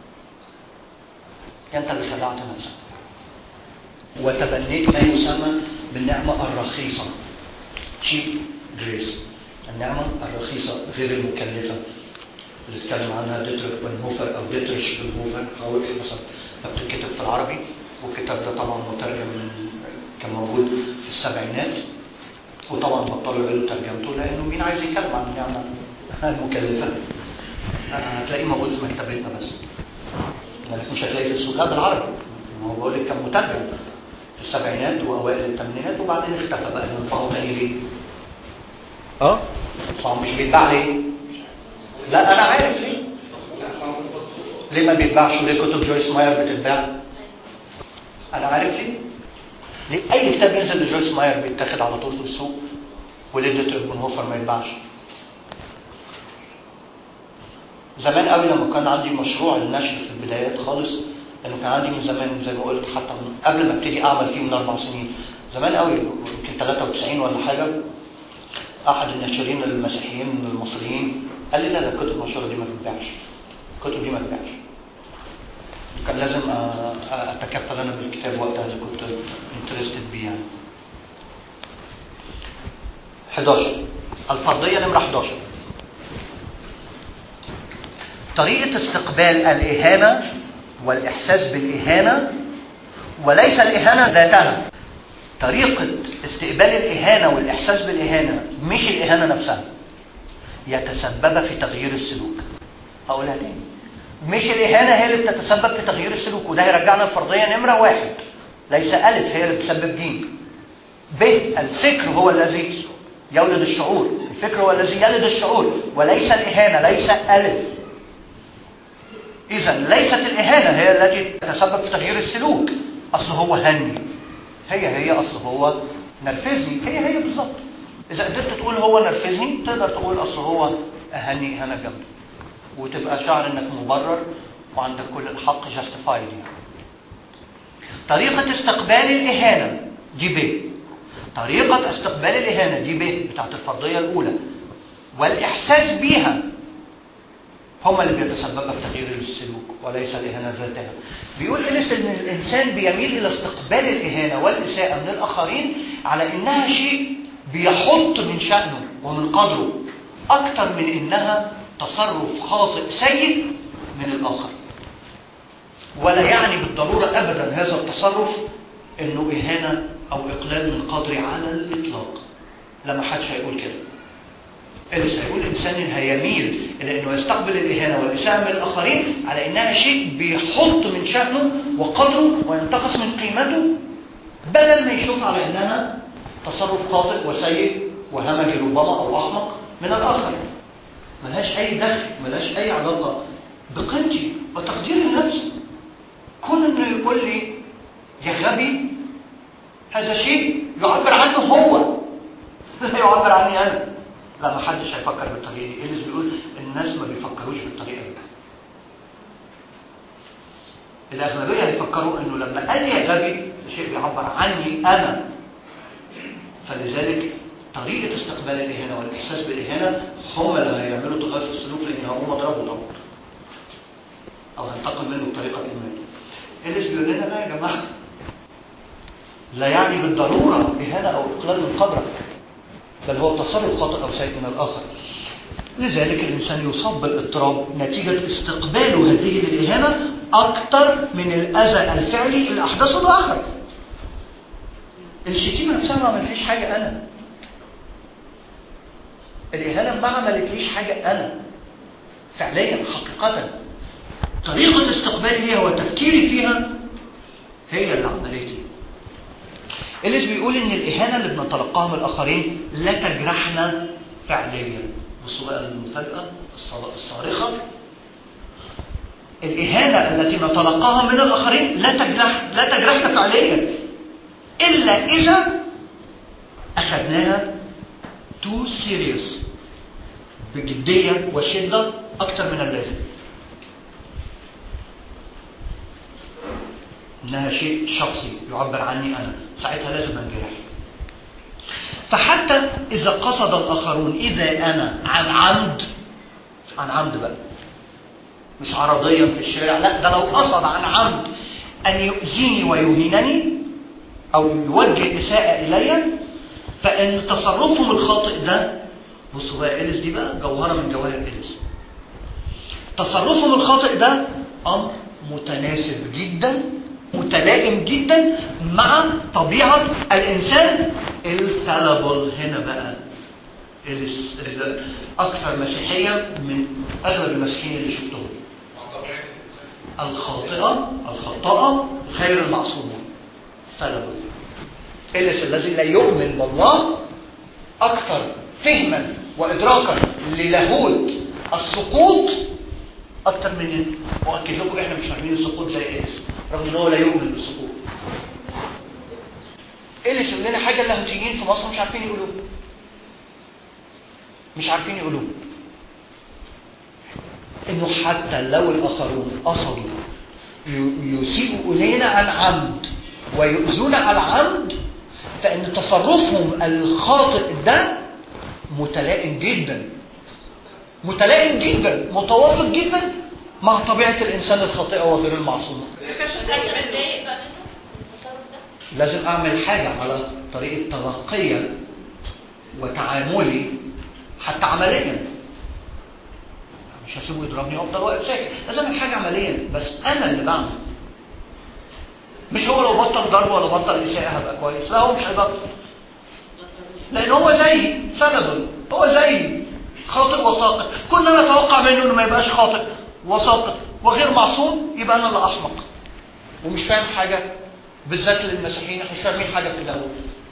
يا أنت اللي خدعت نفسك وتبنيت ما يسمى بالنعمة الرخيصة cheap grace النعمة الرخيصة غير المكلفة اللي اتكلم عنها ديتريك بنهوفر أو ديتريش بنهوفر أو حسب ما بتتكتب في العربي والكتاب ده طبعا مترجم من كان موجود في السبعينات وطبعا بطلوا يعيدوا ترجمته لأنه مين عايز يتكلم عن النعمة المكلفة هتلاقيه موجود في مكتبتنا بس لكن مش هتلاقيه في السوق لا بالعربي ما هو بقول لك كان مترجم في السبعينات واوائل الثمانينات وبعدين اختفى بقى ينفعه تاني ليه؟ اه؟ فهو مش بيتباع ليه؟ لا انا عارف ليه؟ ليه ما بيتباعش وليه كتب جويس ماير بتتباع؟ انا عارف ليه؟ ليه اي كتاب ينزل لجويس ماير بيتاخد على طول في السوق وليه ديتريك بونهوفر ما يتباعش؟ زمان قوي لما كان عندي مشروع النشر في البدايات خالص لانه كان عندي من زمان زي ما قلت حتى من قبل ما ابتدي اعمل فيه من اربع سنين زمان قوي يمكن 93 ولا حاجه احد الناشرين المسيحيين المصريين قال لي لا لا الكتب المنشوره دي ما بتتباعش الكتب دي ما بتتباعش كان لازم اتكفل انا بالكتاب وقتها اللي كنت انترستد بيه يعني 11 الفرضيه نمره 11 طريقه استقبال الاهانه والإحساس بالإهانة وليس الإهانة ذاتها طريقة استقبال الإهانة والإحساس بالإهانة مش الإهانة نفسها يتسبب في تغيير السلوك هقولها تاني مش الإهانة هي اللي بتتسبب في تغيير السلوك وده يرجعنا الفرضية نمرة واحد ليس ألف هي اللي بتسبب جيم ب الفكر هو الذي يولد الشعور الفكر هو الذي يلد الشعور وليس الإهانة ليس ألف إذا ليست الإهانة هي التي تتسبب في تغيير السلوك أصل هو هني هي هي أصل هو نرفزني هي هي بالظبط إذا قدرت تقول هو نرفزني تقدر تقول أصل هو أهني إهانة جامدة وتبقى شعر إنك مبرر وعندك كل الحق جاستيفايد يعني. طريقة استقبال الإهانة دي ب طريقة استقبال الإهانة دي ب بتاعت الفرضية الأولى والإحساس بيها هما اللي بيتسببوا في تغيير السلوك وليس الإهانة ذاتها بيقول إليس إن الإنسان بيميل إلى استقبال الإهانة والإساءة من الآخرين على إنها شيء بيحط من شأنه ومن قدره أكثر من إنها تصرف خاطئ سيء من الآخر ولا يعني بالضرورة أبدا هذا التصرف إنه إهانة أو إقلال من قدري على الإطلاق لما حدش هيقول كده اللي سيقول إنسان هيميل إلى إنه يستقبل الإهانة والإساءة من الآخرين على إنها شيء بيحط من شأنه وقدره وينتقص من قيمته بدل ما يشوف على إنها تصرف خاطئ وسيء وهمجي ربما أو أحمق من الآخر ملهاش أي دخل ملهاش أي علاقة بقيمتي وتقديري لنفسي كون إنه يقول لي يا غبي هذا شيء يعبر عنه هو لا يعبر عني أنا لا ما حدش هيفكر بالطريقه دي إليس بيقول الناس ما بيفكروش بالطريقه دي الاغلبيه هيفكروا انه لما قال لي يا غبي ده شيء بيعبر عني انا فلذلك طريقه استقبال الاهانه والاحساس بالاهانه هم اللي هيعملوا تغير في السلوك لان هقوم اضربه طبعا او هنتقم منه بطريقه ما إليس بيقول لنا لا يا جماعه لا يعني بالضروره اهانه او اقلال من قدرك بل هو تصرف خاطئ أو سيء من الآخر لذلك الإنسان يصاب بالاضطراب نتيجة استقباله هذه الإهانة أكثر من الأذى الفعلي اللي أحدثه الآخر الشتيمة نفسها ما عملتليش حاجة أنا الإهانة ما عملتليش حاجة أنا فعليا حقيقة طريقة استقبالي ليها وتفكيري فيها هي اللي عملتلي إليس بيقول إن الإهانة اللي بنتلقاها من الآخرين لا تجرحنا فعليا بصوا بقى المفاجأة الصارخة الإهانة التي نتلقاها من الآخرين لا تجرح لا تجرحنا فعليا إلا إذا أخذناها تو سيريس بجدية وشدة أكثر من اللازم انها شيء شخصي يعبر عني انا ساعتها لازم انجرح فحتى اذا قصد الاخرون اذا انا عن عمد عن عمد بقى مش عرضيا في الشارع لا ده لو قصد عن عمد ان يؤذيني ويهينني او يوجه اساءه الي فان تصرفهم الخاطئ ده بصوا بقى إليس دي بقى جوهره من جواهر إليس تصرفهم الخاطئ ده امر متناسب جدا متلائم جدا مع طبيعة الإنسان الفالبل هنا بقى أكثر مسيحية من أغلب المسيحيين اللي شفتهم الخاطئة الخطاءة غير المعصومة فالبل إليس الذي لا يؤمن بالله أكثر فهما وإدراكا للاهوت السقوط أكثر مننا وأكد لكم إحنا مش فاهمين السقوط زي إليس رغم ان هو لا يؤمن بالسقوط إليس يقول لنا حاجه اللاهوتيين في مصر مش عارفين يقولوها مش عارفين يقولوها انه حتى لو الاخرون قصدوا يسيئوا الينا عن عمد ويؤذونا على عمد فان تصرفهم الخاطئ ده متلائم جدا متلائم جدا متوافق جدا مع طبيعه الانسان الخاطئه وغير المعصومه لازم اعمل حاجه على طريقه تلقي وتعاملي حتى عمليا مش هسيبه يضربني وافضل واقف ساكت لازم اعمل حاجه عمليا بس انا اللي بعمل مش هو لو بطل ضرب ولا بطل اساءه هبقى كويس لا هو مش هيبطل لان هو زيي سند هو زيي خاطئ وساقط كنا نتوقع منه انه ما يبقاش خاطئ وساقط وغير معصوم يبقى انا اللي احمق ومش فاهم حاجه بالذات للمسيحيين احنا مش فاهمين حاجه في اللاهوت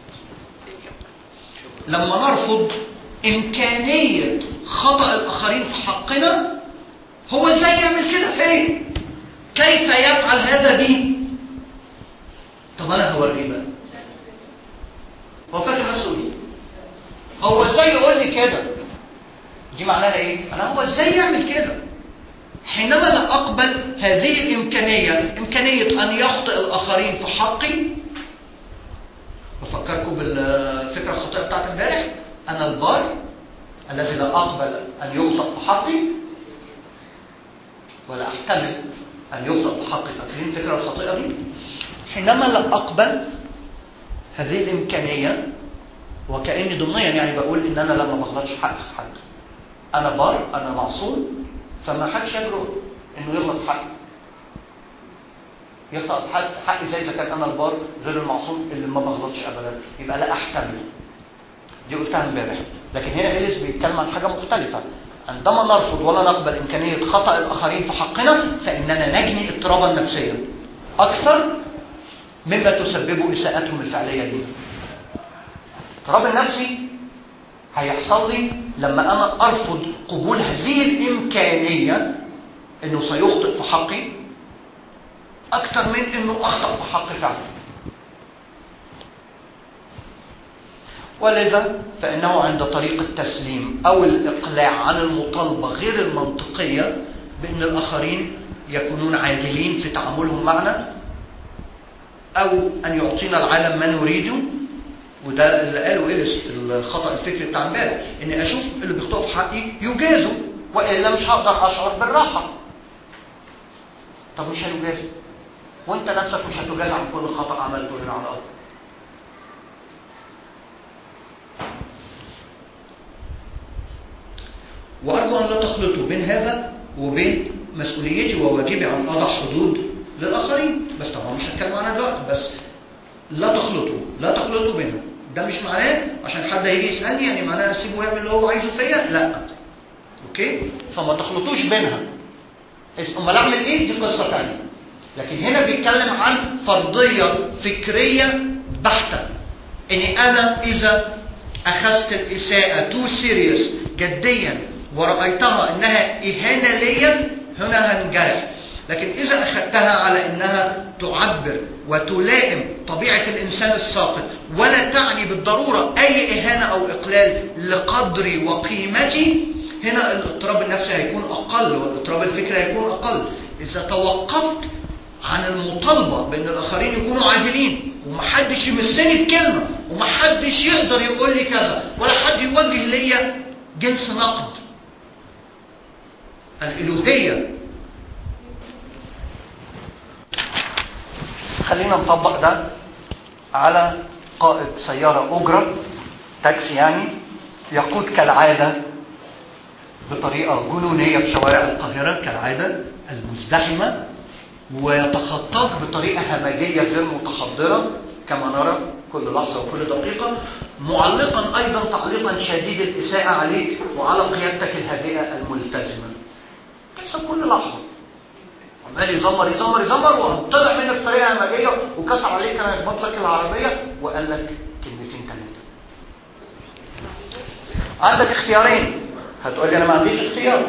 لما نرفض امكانيه خطا الاخرين في حقنا هو ازاي يعمل كده فين كيف يفعل هذا بي طب انا هوريه بقى هو فاكر نفسه ايه هو ازاي يقول لي كده دي معناها ايه انا هو ازاي يعمل كده حينما لا اقبل هذه الامكانيه امكانيه ان يخطئ الاخرين في حقي بفكركم بالفكرة الخاطئة بتاعت امبارح أنا البار الذي لا أقبل أن يخطأ في حقي ولا أحتمل أن يخطأ في حقي فاكرين الفكرة الخاطئة دي؟ حينما لا أقبل هذه الإمكانية وكأني ضمنيا يعني بقول إن أنا لما بغلطش في حق حد أنا بار أنا معصوم فما حدش يجرؤ إنه يغلط في حقي يخطأ في حق حقي زي إذا كان أنا البار غير المعصوم اللي ما بغلطش أبدا يبقى لا أحتمل دي قلتها امبارح لكن هنا إليس بيتكلم عن حاجة مختلفة عندما نرفض ولا نقبل إمكانية خطأ الآخرين في حقنا فإننا نجني اضطرابا نفسيا أكثر مما تسببه إساءتهم الفعلية لنا الاضطراب النفسي هيحصل لي لما أنا أرفض قبول هذه الإمكانية إنه سيخطئ في حقي أكثر من إنه أخطأ في حقي فعلا ولذا فإنه عند طريق التسليم أو الإقلاع عن المطالبة غير المنطقية بأن الآخرين يكونون عادلين في تعاملهم معنا أو أن يعطينا العالم ما نريده وده اللي قاله إليس في الخطأ الفكري بتاع امبارح إني أشوف اللي بيخطئوا في حقي يجازوا وإلا مش هقدر أشعر بالراحة طب مش هيجازوا وأنت نفسك مش هتجازى عن كل خطأ عملته هنا على الأرض وأرجو أن لا تخلطوا بين هذا وبين مسؤوليتي وواجبي أن أضع حدود للآخرين بس طبعا مش هتكلم عنها دلوقتي بس لا تخلطوا لا تخلطوا بينهم ده مش معناه عشان حد هيجي يسألني يعني معناه أسيبه يعمل اللي هو عايزه فيا لا أوكي فما تخلطوش بينها أمال أعمل إيه دي قصة تانية لكن هنا بيتكلم عن فرضية فكرية بحتة إني أنا إذا أخذت الإساءة تو سيريس جديا ورأيتها إنها إهانة ليا هنا هنجرح لكن إذا أخذتها على إنها تعبر وتلائم طبيعة الإنسان الساقط ولا تعني بالضرورة أي إهانة أو إقلال لقدري وقيمتي هنا الاضطراب النفسي هيكون أقل والاضطراب الفكري هيكون أقل إذا توقفت عن المطالبة بأن الآخرين يكونوا عادلين ومحدش يمسني بكلمة ومحدش يقدر يقول لي كذا ولا حد يوجه ليا جنس نقد الإلوهية خلينا نطبق ده على قائد سيارة أجرة تاكسي يعني يقود كالعادة بطريقة جنونية في شوارع القاهرة كالعادة المزدحمة ويتخطاك بطريقة همجية غير متحضرة كما نرى كل لحظة وكل دقيقة معلقا أيضا تعليقا شديد الإساءة عليك وعلى قيادتك الهادئة الملتزمة بيحصل كل لحظة عمال يزمر يزمر يزمر وطلع منك بطريقة همجية وكسر عليك كان يخبط لك العربية وقال لك كلمتين ثلاثة عندك اختيارين هتقول لي أنا ما عنديش اختيار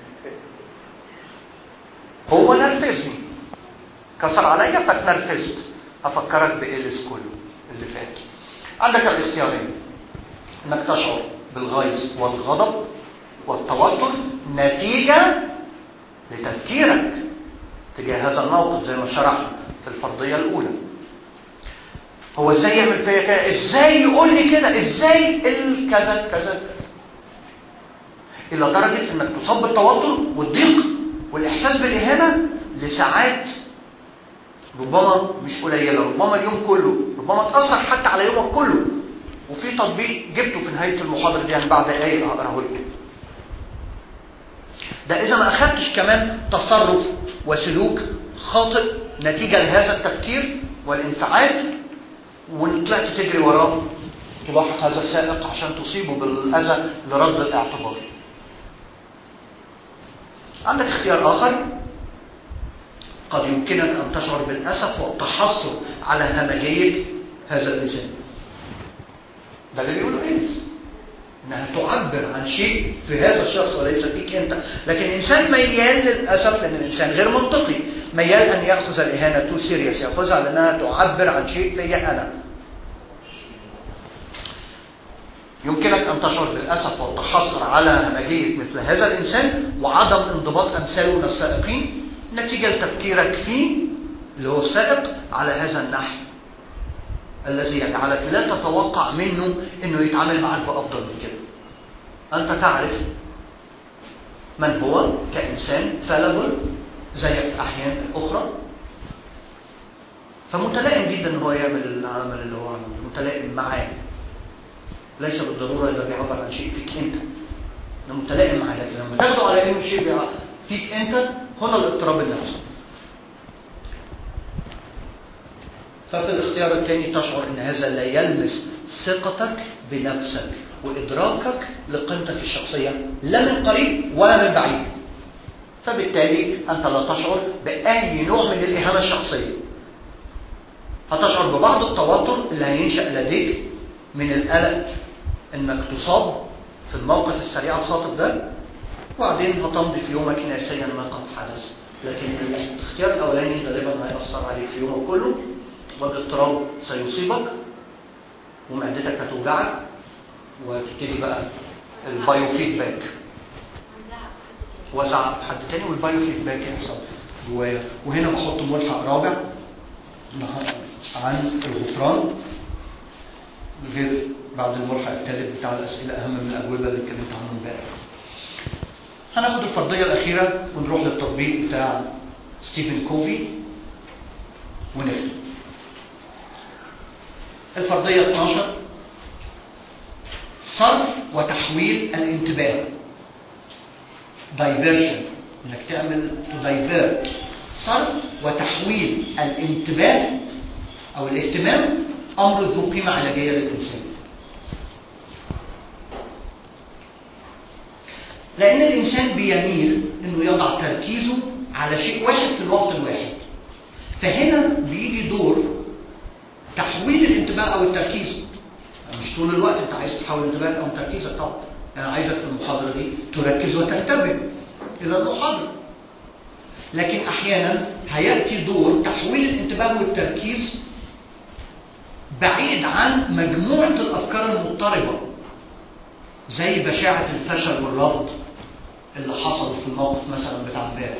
هو نرفزني كسر عليا فاتنرفزت افكرك بإليس كله اللي فات عندك الاختيارين انك تشعر بالغيظ والغضب والتوتر نتيجة لتفكيرك تجاه هذا الموقف زي ما شرحنا في الفرضية الأولى هو ازاي يعمل فيا كده ازاي يقول لي كده ازاي الكذا كذا الى درجة انك تصاب بالتوتر والضيق والاحساس بالاهانة لساعات ربما مش قليلة ربما اليوم كله ربما تأثر حتى على يومك كله وفي تطبيق جبته في نهاية المحاضرة دي يعني بعد دقايق هقراه لكم ده إذا ما أخدتش كمان تصرف وسلوك خاطئ نتيجة لهذا التفكير والانفعال وطلعت تجري وراه تلاحق هذا السائق عشان تصيبه بالأذى لرد الاعتبار عندك اختيار آخر قد يمكنك أن تشعر بالأسف والتحسر على همجية هذا الإنسان ده اللي بيقوله إنس إنها تعبر عن شيء في هذا الشخص وليس فيك أنت لكن الإنسان ميال للأسف لأن الإنسان غير منطقي ميال أن يأخذ الإهانة تو سيريس يأخذها لأنها تعبر عن شيء فيا أنا يمكنك أن تشعر بالأسف والتحسر على همجية مثل هذا الإنسان وعدم انضباط أمثاله من السائقين نتيجة لتفكيرك فيه اللي هو السائق على هذا النحو الذي يجعلك لا تتوقع منه انه يتعامل معك بافضل من كده انت تعرف من هو كانسان فالبل زيك في احيان اخرى فمتلائم جدا ان هو يعمل العمل اللي هو عمله متلائم معاه ليس بالضروره ده بيعبر عن شيء فيك انت انه متلائم معاه لكن لما تاخده على انه شيء فيك انت هنا الاضطراب النفسي ففي الاختيار الثاني تشعر ان هذا لا يلمس ثقتك بنفسك وادراكك لقيمتك الشخصيه لا من قريب ولا من بعيد فبالتالي انت لا تشعر باي نوع من الاهانه الشخصيه هتشعر ببعض التوتر اللي هينشا لديك من القلق انك تصاب في الموقف السريع الخاطف ده وبعدين هتمضي في يومك ناسيا ما قد حدث لكن الاختيار الاولاني غالبا هيأثر عليك في يومك كله والاضطراب سيصيبك ومعدتك هتوجعك وتبتدي بقى البايو فيدباك وزع في حد تاني والبايو فيدباك يحصل جوايا وهنا بحط ملحق رابع عن الغفران غير بعد الملحق الثالث بتاع الاسئله اهم من الاجوبه اللي اتكلمت عنه امبارح هناخد الفرضيه الاخيره ونروح للتطبيق بتاع ستيفن كوفي ونختم الفرضيه 12 صرف وتحويل الانتباه دايفيرشن انك تعمل تو دايفيرت صرف وتحويل الانتباه او الاهتمام امر ذو قيمه علاجيه للانسان لان الانسان بيميل انه يضع تركيزه على شيء واحد في الوقت الواحد فهنا بيجي دور تحويل الانتباه او التركيز مش طول الوقت انت عايز تحول انتباهك او تركيزك طبعا انا عايزك في المحاضره دي تركز وتنتبه الى المحاضره لكن احيانا هياتي دور تحويل الانتباه والتركيز بعيد عن مجموعه الافكار المضطربه زي بشاعه الفشل والرفض اللي حصلوا في الموقف مثلا بتاع امبارح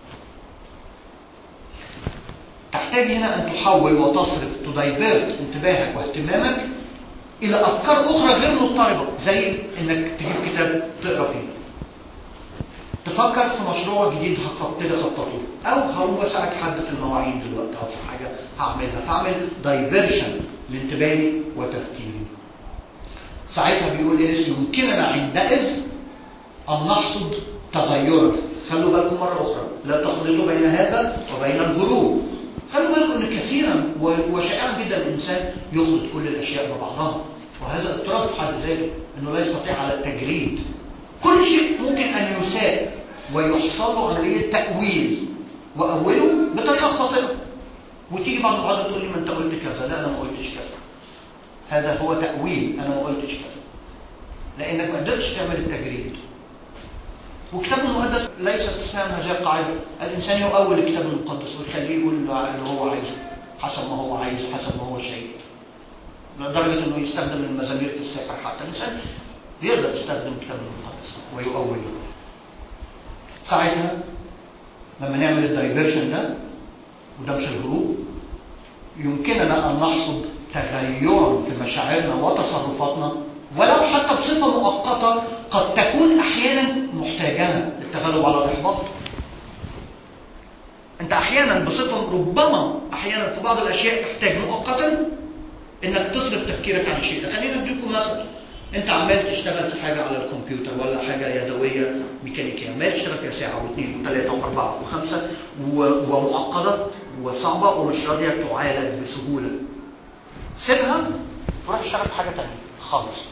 تحتاج هنا ان تحول وتصرف تدايفيرت انتباهك واهتمامك الى افكار اخرى غير مضطربه زي انك تجيب كتاب تقرا فيه تفكر في مشروع جديد هبتدي اخططه او هقوم اساعد حد في المواعيد دلوقتي او في حاجه هعملها فاعمل دايفيرشن لانتباهي وتفكيري ساعتها بيقول إليس يمكننا عندئذ ان نحصد تغيرا خلوا بالكم مره اخرى لا تخلطوا بين هذا وبين الهروب خلوا بالكم ان كثيرا وشائعا جدا الانسان يخلط كل الاشياء ببعضها وهذا اضطراب في حد ذاته انه لا يستطيع على التجريد كل شيء ممكن ان يساء ويحصل له عمليه تاويل واوله بطريقه خاطئه وتيجي بعض المحاضرات تقول لي ما انت قلت كذا لا انا ما قلتش كذا هذا هو تاويل انا ما قلتش كذا لانك ما قدرتش تعمل التجريد والكتاب المقدس ليس استثناء من هذه القاعده الانسان يؤول الكتاب المقدس ويخليه يقول اللي هو عايزه حسب ما هو عايز حسب ما هو شايف لدرجه انه يستخدم المزامير في السحر حتى الانسان يقدر يستخدم الكتاب المقدس ويؤوله ساعتها لما نعمل الدايفيرشن ده وده مش الهروب يمكننا ان نحصد تغيرا في مشاعرنا وتصرفاتنا ولو حتى بصفه مؤقته قد تكون احيانا محتاجاها للتغلب على الاحباط انت احيانا بصفه ربما احيانا في بعض الاشياء تحتاج مؤقتا انك تصرف تفكيرك عن شيء خلينا نديكم مثل انت عمال تشتغل في حاجه على الكمبيوتر ولا حاجه يدويه ميكانيكيه عمال تشتغل فيها ساعه واثنين وثلاثه واربعه وخمسه ومعقده وصعبه ومش راضيه تعالج بسهوله سيبها وروح اشتغل في حاجه ثانيه خالص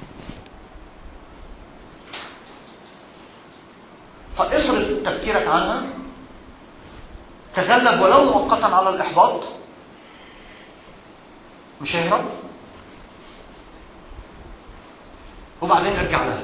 فاصرف تفكيرك عنها تغلب ولو مؤقتا على الاحباط مش هيهرب وبعدين ارجع لها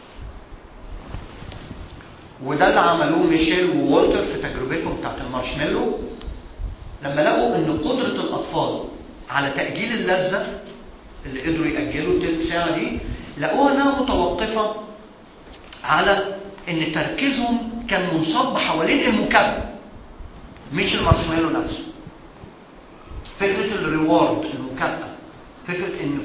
وده اللي عملوه ميشيل وولتر في تجربتهم بتاعت المارشميلو لما لقوا ان قدره الاطفال على تاجيل اللذه اللي قدروا ياجلوا التلت ساعه دي لقوها انها متوقفه على ان تركيزهم كان منصب حوالين المكافاه مش المارشميلو نفسه فكره الريورد المكافاه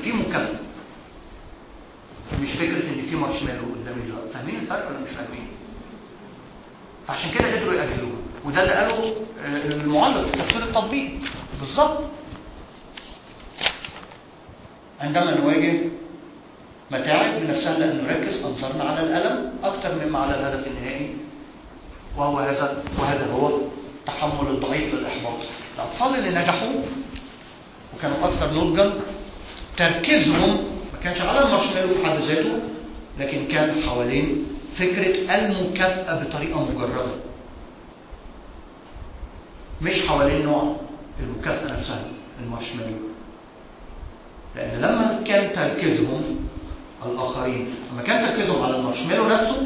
في مكافاه مش فكره ان في مارشميلو قدامي دلوقتي فاهمين الفرق ولا مش فاهمين فعشان كده قدروا يأجلوها وده اللي قاله آه، المعلق في تفسير التطبيق بالظبط عندما نواجه متاعب من السهل ان نركز انظارنا على الالم اكثر مما على الهدف النهائي وهو هذا وهذا هو تحمل الضعيف للاحباط الاطفال اللي نجحوا وكانوا اكثر نضجا تركيزهم ما كانش على المارشميلو في حد ذاته لكن كان حوالين فكره المكافاه بطريقه مجرده مش حوالين نوع المكافاه نفسها المارشميلو لان لما كان تركيزهم الاخرين لما كان تركيزهم على المارشميلو نفسه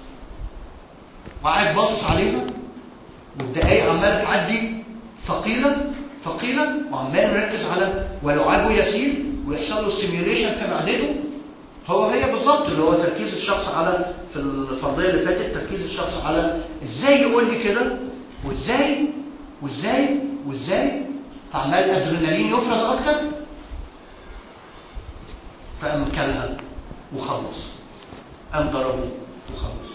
وقاعد باصص عليها والدقايق عماله تعدي ثقيله ثقيله وعمال مركز على ولعابه يسير ويحصل له ستيميوليشن في معدته هو هي بالظبط اللي هو تركيز الشخص على في الفرضيه اللي فاتت تركيز الشخص على ازاي يقول لي كده وازاي وازاي وازاي فعمال ادرينالين يفرز اكتر فقام كلها وخلص قام ضربه وخلص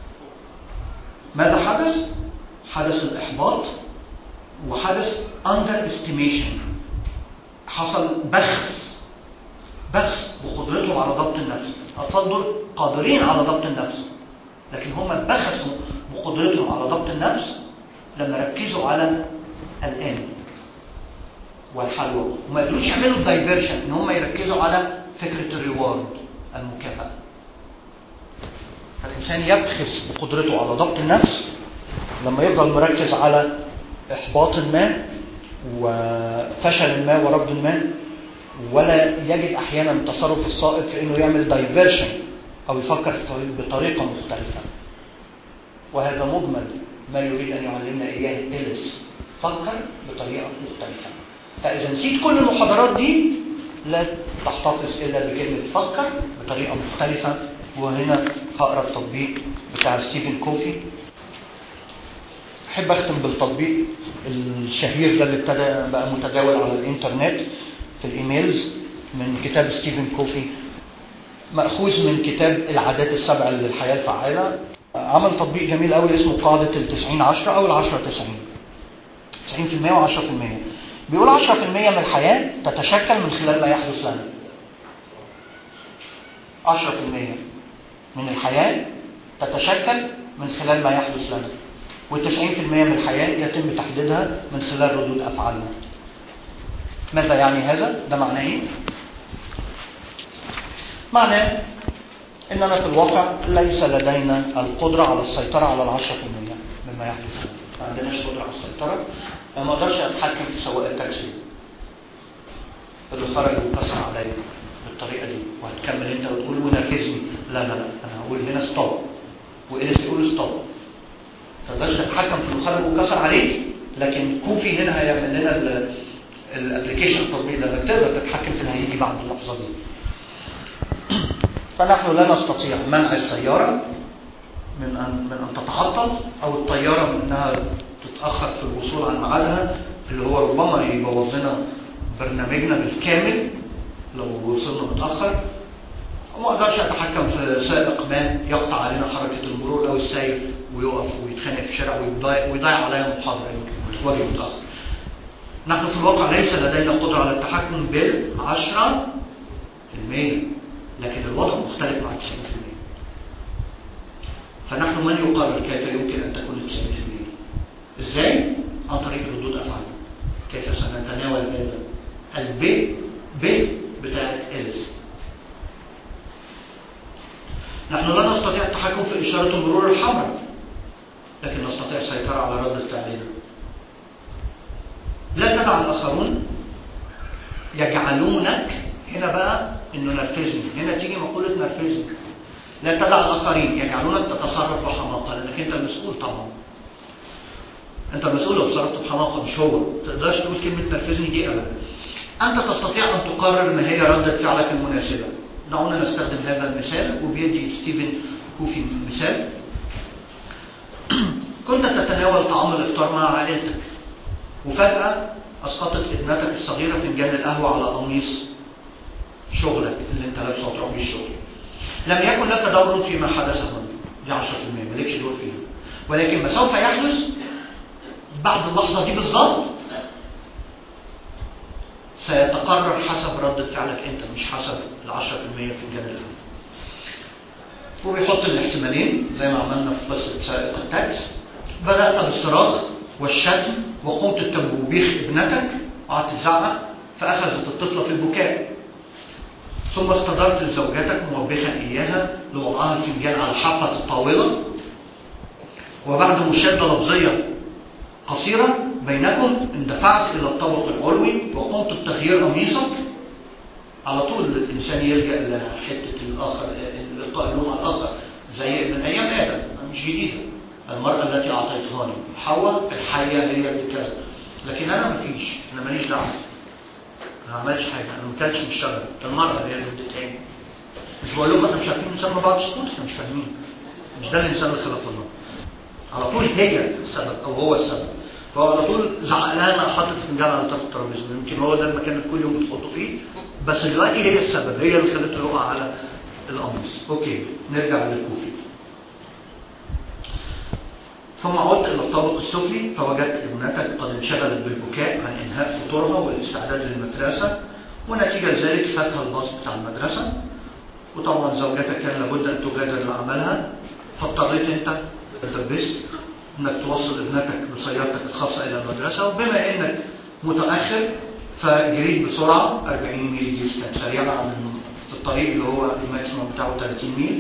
ماذا حدث؟ حدث الإحباط وحدث under estimation حصل بخس بخس بقدرتهم على ضبط النفس الأطفال دول قادرين على ضبط النفس لكن هم بخسوا بقدرتهم على ضبط النفس لما ركزوا على الآن والحلوى وما قدروش يعملوا الدايفرشن ان هم يركزوا على فكره الريوارد المكافاه فالانسان يبخس بقدرته على ضبط النفس لما يفضل مركز على احباط ما وفشل ما ورفض ما ولا يجد احيانا التصرف الصائب في انه يعمل دايفرشن او يفكر بطريقه مختلفه وهذا مجمل ما يريد ان يعلمنا اياه إليس فكر بطريقه مختلفه فإذا نسيت كل المحاضرات دي لا تحتفظ إلا بكلمة فكر بطريقة مختلفة وهنا هقرا التطبيق بتاع ستيفن كوفي أحب أختم بالتطبيق الشهير ده اللي ابتدى بقى متداول على الإنترنت في الإيميلز من كتاب ستيفن كوفي مأخوذ من كتاب العادات السبع للحياة الفعالة عمل تطبيق جميل قوي اسمه قاعدة التسعين عشرة أو العشرة تسعين 90% و10% بيقول 10% من الحياة تتشكل من خلال ما يحدث لنا 10% من الحياة تتشكل من خلال ما يحدث لنا و90% من الحياة يتم تحديدها من خلال ردود أفعالنا ماذا يعني هذا؟ ده معناه إيه؟ معناه إننا في الواقع ليس لدينا القدرة على السيطرة على العشرة في المية مما يحدث لنا ما عندناش قدرة على السيطرة ما اقدرش اتحكم في سواق التاكسي اللي خرج وكسر عليا بالطريقه دي وهتكمل انت وتقول ونرفزني لا لا لا انا هقول هنا ستوب واليس يقول ستوب ما تقدرش تتحكم في اللي خرج وكسر عليك لكن كوفي هنا هيعمل لنا الابلكيشن التطبيق ده انك تقدر تتحكم في اللي هيجي بعد اللحظه دي فنحن لا نستطيع منع السياره من ان من ان تتعطل او الطياره من انها تتاخر في الوصول عن ميعادها اللي هو ربما يبوظ لنا برنامجنا بالكامل لو وصلنا متاخر وما اقدرش اتحكم في سائق ما يقطع علينا حركه المرور او السير ويقف ويتخانق في الشارع ويضيع ويضيع عليا محاضره يمكن وتواجه متاخر. نحن في الواقع ليس لدينا قدره على التحكم بال 10% لكن الوضع مختلف مع 90% فنحن من يقرر كيف يمكن ان تكون 90% ازاي؟ عن طريق ردود افعالنا كيف سنتناول هذا الب ب بتاعت اليس نحن لا نستطيع التحكم في إشارة المرور الحمراء لكن نستطيع السيطرة على ردة فعلنا لا تدع الآخرون يجعلونك هنا بقى انه نرفزني هنا تيجي مقولة نرفزني لا تدع الآخرين يجعلونك تتصرف بحماقة لأنك أنت المسؤول طبعا أنت المسؤول لو تصرفت بحماقة مش هو ما تقدرش تقول كلمة نرفزني دي أبدا أنت تستطيع أن تقرر ما هي ردة فعلك المناسبة دعونا نستخدم هذا المثال وبيدي ستيفن كوفي مثال كنت تتناول طعام الإفطار مع عائلتك وفجأة أسقطت ابنتك الصغيرة فنجان القهوة على قميص شغلك اللي انت لابسه وتروح بيه الشغل لم يكن لك دور فيما حدث هنا دي 10% مالكش دور فيها ولكن ما سوف يحدث بعد اللحظة دي بالظبط سيتقرر حسب ردة فعلك انت مش حسب ال 10% في الجانب الأول وبيحط الاحتمالين زي ما عملنا في قصة سائق التاكس بدأت بالصراخ والشتم وقمت بتبوبيخ ابنتك وقعدت تزعق فأخذت الطفلة في البكاء ثم استدرت لزوجتك موبخا إياها لوضعها الفنجان على حافة الطاولة وبعد مشادة لفظية قصيرة بينكم اندفعت إلى الطابق العلوي وقمت بتغيير قميصك على طول الإنسان يلجأ لحتة الآخر إلقاء اللوم على الآخر زي من أيام آدم مش جديدة المرأة التي أعطيتهاني حواء الحية هي اللي كذا لكن أنا مفيش أنا ماليش دعوة أنا ما عملتش حاجة أنا ما كانتش من الشجرة المرأة هي اللي ادتهاني مش بقول لهم احنا مش عارفين نسمى بعض سكوت احنا مش فاهمين مش ده الإنسان اللي خلق الله على طول هي السبب أو هو السبب فهو على طول زعق لها انا حاطط فنجان على طرف الترابيزه يمكن هو ده المكان اللي كل يوم بتحطه فيه بس دلوقتي هي السبب هي اللي خلته يقع على القميص اوكي نرجع للكوفي ثم عدت الى الطابق السفلي فوجدت ابنتك قد انشغلت بالبكاء عن انهاء فطورها والاستعداد للمدرسه ونتيجه لذلك فاتها الباص بتاع المدرسه وطبعا زوجتك كان لابد ان تغادر لعملها فاضطريت انت تلبست انك توصل ابنتك بسيارتك الخاصة الى المدرسة وبما انك متأخر فجريت بسرعة 40 ميل دي كانت سريعة عن في الطريق اللي هو الماكسيموم بتاعه 30 ميل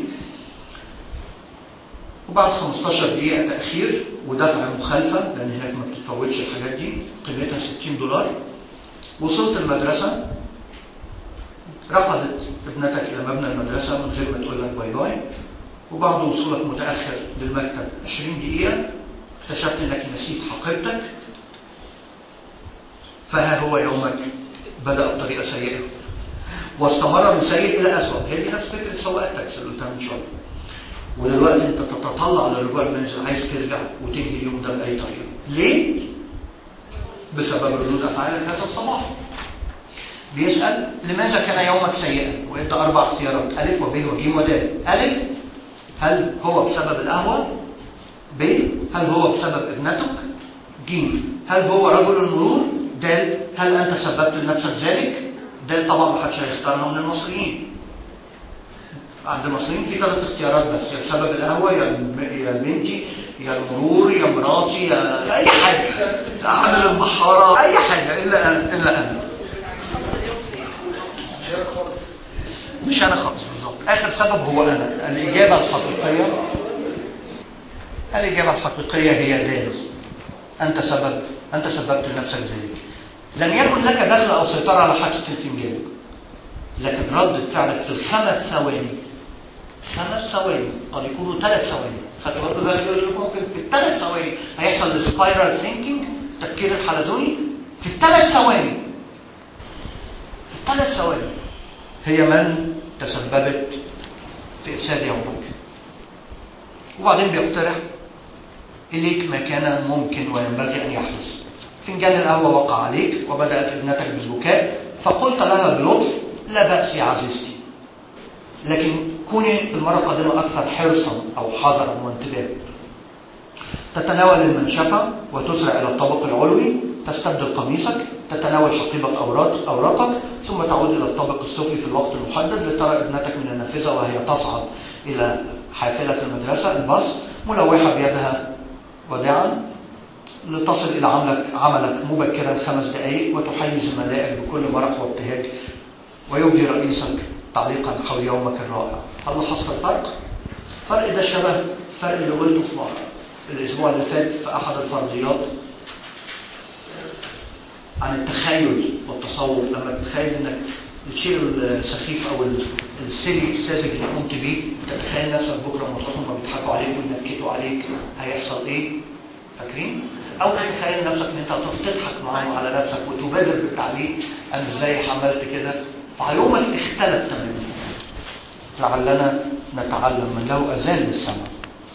وبعد 15 دقيقة تأخير ودفع مخالفة لأن هناك ما بتتفوتش الحاجات دي قيمتها 60 دولار وصلت المدرسة رقدت ابنتك إلى مبنى المدرسة من غير ما تقول لك باي باي وبعد وصولك متأخر للمكتب 20 دقيقة اكتشفت انك نسيت حقيبتك فها هو يومك بدأ بطريقة سيئة واستمر من سيء إلى أسوأ هي دي نفس فكرة سواق التاكسي اللي قلتها من شوية ودلوقتي انت تتطلع للرجوع المنزل عايز ترجع وتنهي اليوم ده بأي طريقة ليه؟ بسبب ردود أفعالك هذا الصباح بيسأل لماذا كان يومك سيئا وإدى أربع اختيارات ألف وب وج ودال ألف هل هو بسبب القهوة ب هل هو بسبب ابنتك ج هل هو رجل المرور د هل أنت سببت لنفسك ذلك د طبعا ما حدش هيختارها من المصريين عند المصريين في ثلاث اختيارات بس يا بسبب القهوة يا يا بنتي يا المرور يا مراتي يا أي حاجة عامل المحارة أي حاجة إلا أنا إلا أنا مش أنا خالص بالظبط آخر سبب هو أنا الإجابة الحقيقية الإجابة الحقيقية هي دال أنت سبب أنت سببت لنفسك ذلك لم يكن لك دخل أو سيطرة على حادثة الفنجان لكن ردة فعلك في الخمس ثواني خمس ثواني قد يكونوا ثلاث ثواني خلي بالكم دلوقتي يقول لك ممكن في الثلاث ثواني هيحصل السبايرال ثينكينج التفكير الحلزوني في الثلاث ثواني في الثلاث ثواني هي من تسببت في إفساد يومك وبعدين بيقترح إليك ما كان ممكن وينبغي أن يحدث فنجان القهوة وقع عليك وبدأت ابنتك بالبكاء فقلت لها بلطف لا بأس يا عزيزتي لكن كوني المرة القادمة أكثر حرصا أو حذرا وانتباه تتناول المنشفة وتسرع إلى الطابق العلوي تستبدل قميصك تتناول حقيبة أوراق أوراقك ثم تعود إلى الطابق السفلي في الوقت المحدد لترى ابنتك من النافذة وهي تصعد إلى حافلة المدرسة الباص ملوحة بيدها وداعا لتصل إلى عملك, عملك مبكرا خمس دقائق وتحيي زملائك بكل مرح وابتهاج ويبدي رئيسك تعليقا حول يومك الرائع هل لاحظت الفرق؟ الفرق ده شبه الفرق اللي قلته في الأسبوع اللي فات في أحد الفرضيات عن التخيل والتصور لما تتخيل انك الشيء السخيف او السلي الساذج اللي قمت بيه تتخيل نفسك بكره لما تروحوا بيضحكوا عليك وينكتوا عليك هيحصل ايه؟ فاكرين؟ او تتخيل نفسك ان انت هتروح تضحك معاهم على نفسك وتبادر بالتعليق انا ازاي عملت كده فيومك اختلف تماما لعلنا نتعلم من له اذان للسماء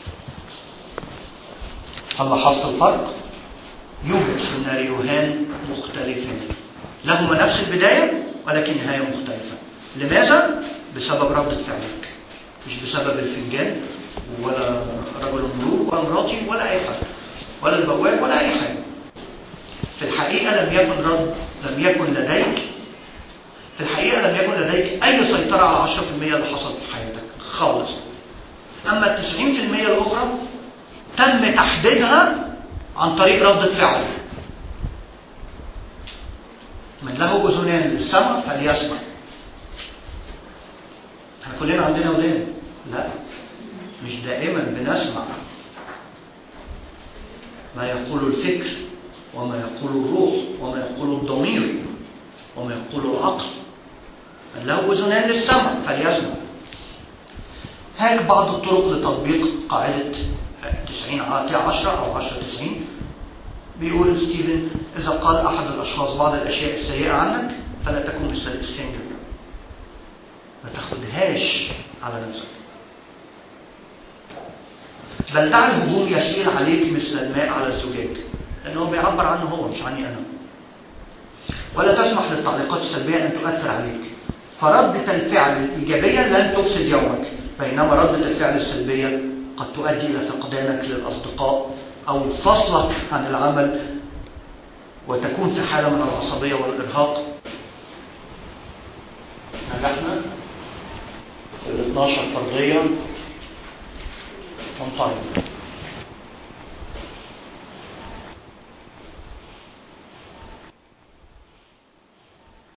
هل لاحظت الفرق؟ يوجد سيناريوهان مختلفان لهما نفس البداية ولكن نهاية مختلفة لماذا؟ بسبب ردة فعلك مش بسبب الفنجان ولا رجل المرور ولا مراتي ولا أي حاجة ولا البواب ولا أي حاجة في الحقيقة لم يكن رد لم يكن لديك في الحقيقة لم يكن لديك أي سيطرة على 10% اللي حصلت في حياتك خالص أما ال 90% الأخرى تم تحديدها عن طريق ردة فعل من له أذنان للسمع فليسمع احنا كلنا عندنا ودان لا مش دائما بنسمع ما يقول الفكر وما يقول الروح وما يقول الضمير وما يقول العقل من له أذنان للسمع فليسمع هناك بعض الطرق لتطبيق قاعدة 90 10 أو 10 90 بيقول ستيفن إذا قال أحد الأشخاص بعض الأشياء السيئة عنك فلا تكن مثل الإسفنجر ما تاخدهاش على نفسك بل دع الهجوم يسيل عليك مثل الماء على الزجاج لأنه بيعبر عنه هو مش عني أنا ولا تسمح للتعليقات السلبية أن تؤثر عليك فردة الفعل الإيجابية لن تفسد يومك بينما ردة الفعل السلبية قد تؤدي إلى فقدانك للأصدقاء أو فصلك عن العمل وتكون في حالة من العصبية والإرهاق نجحنا في ال 12 فرضية on time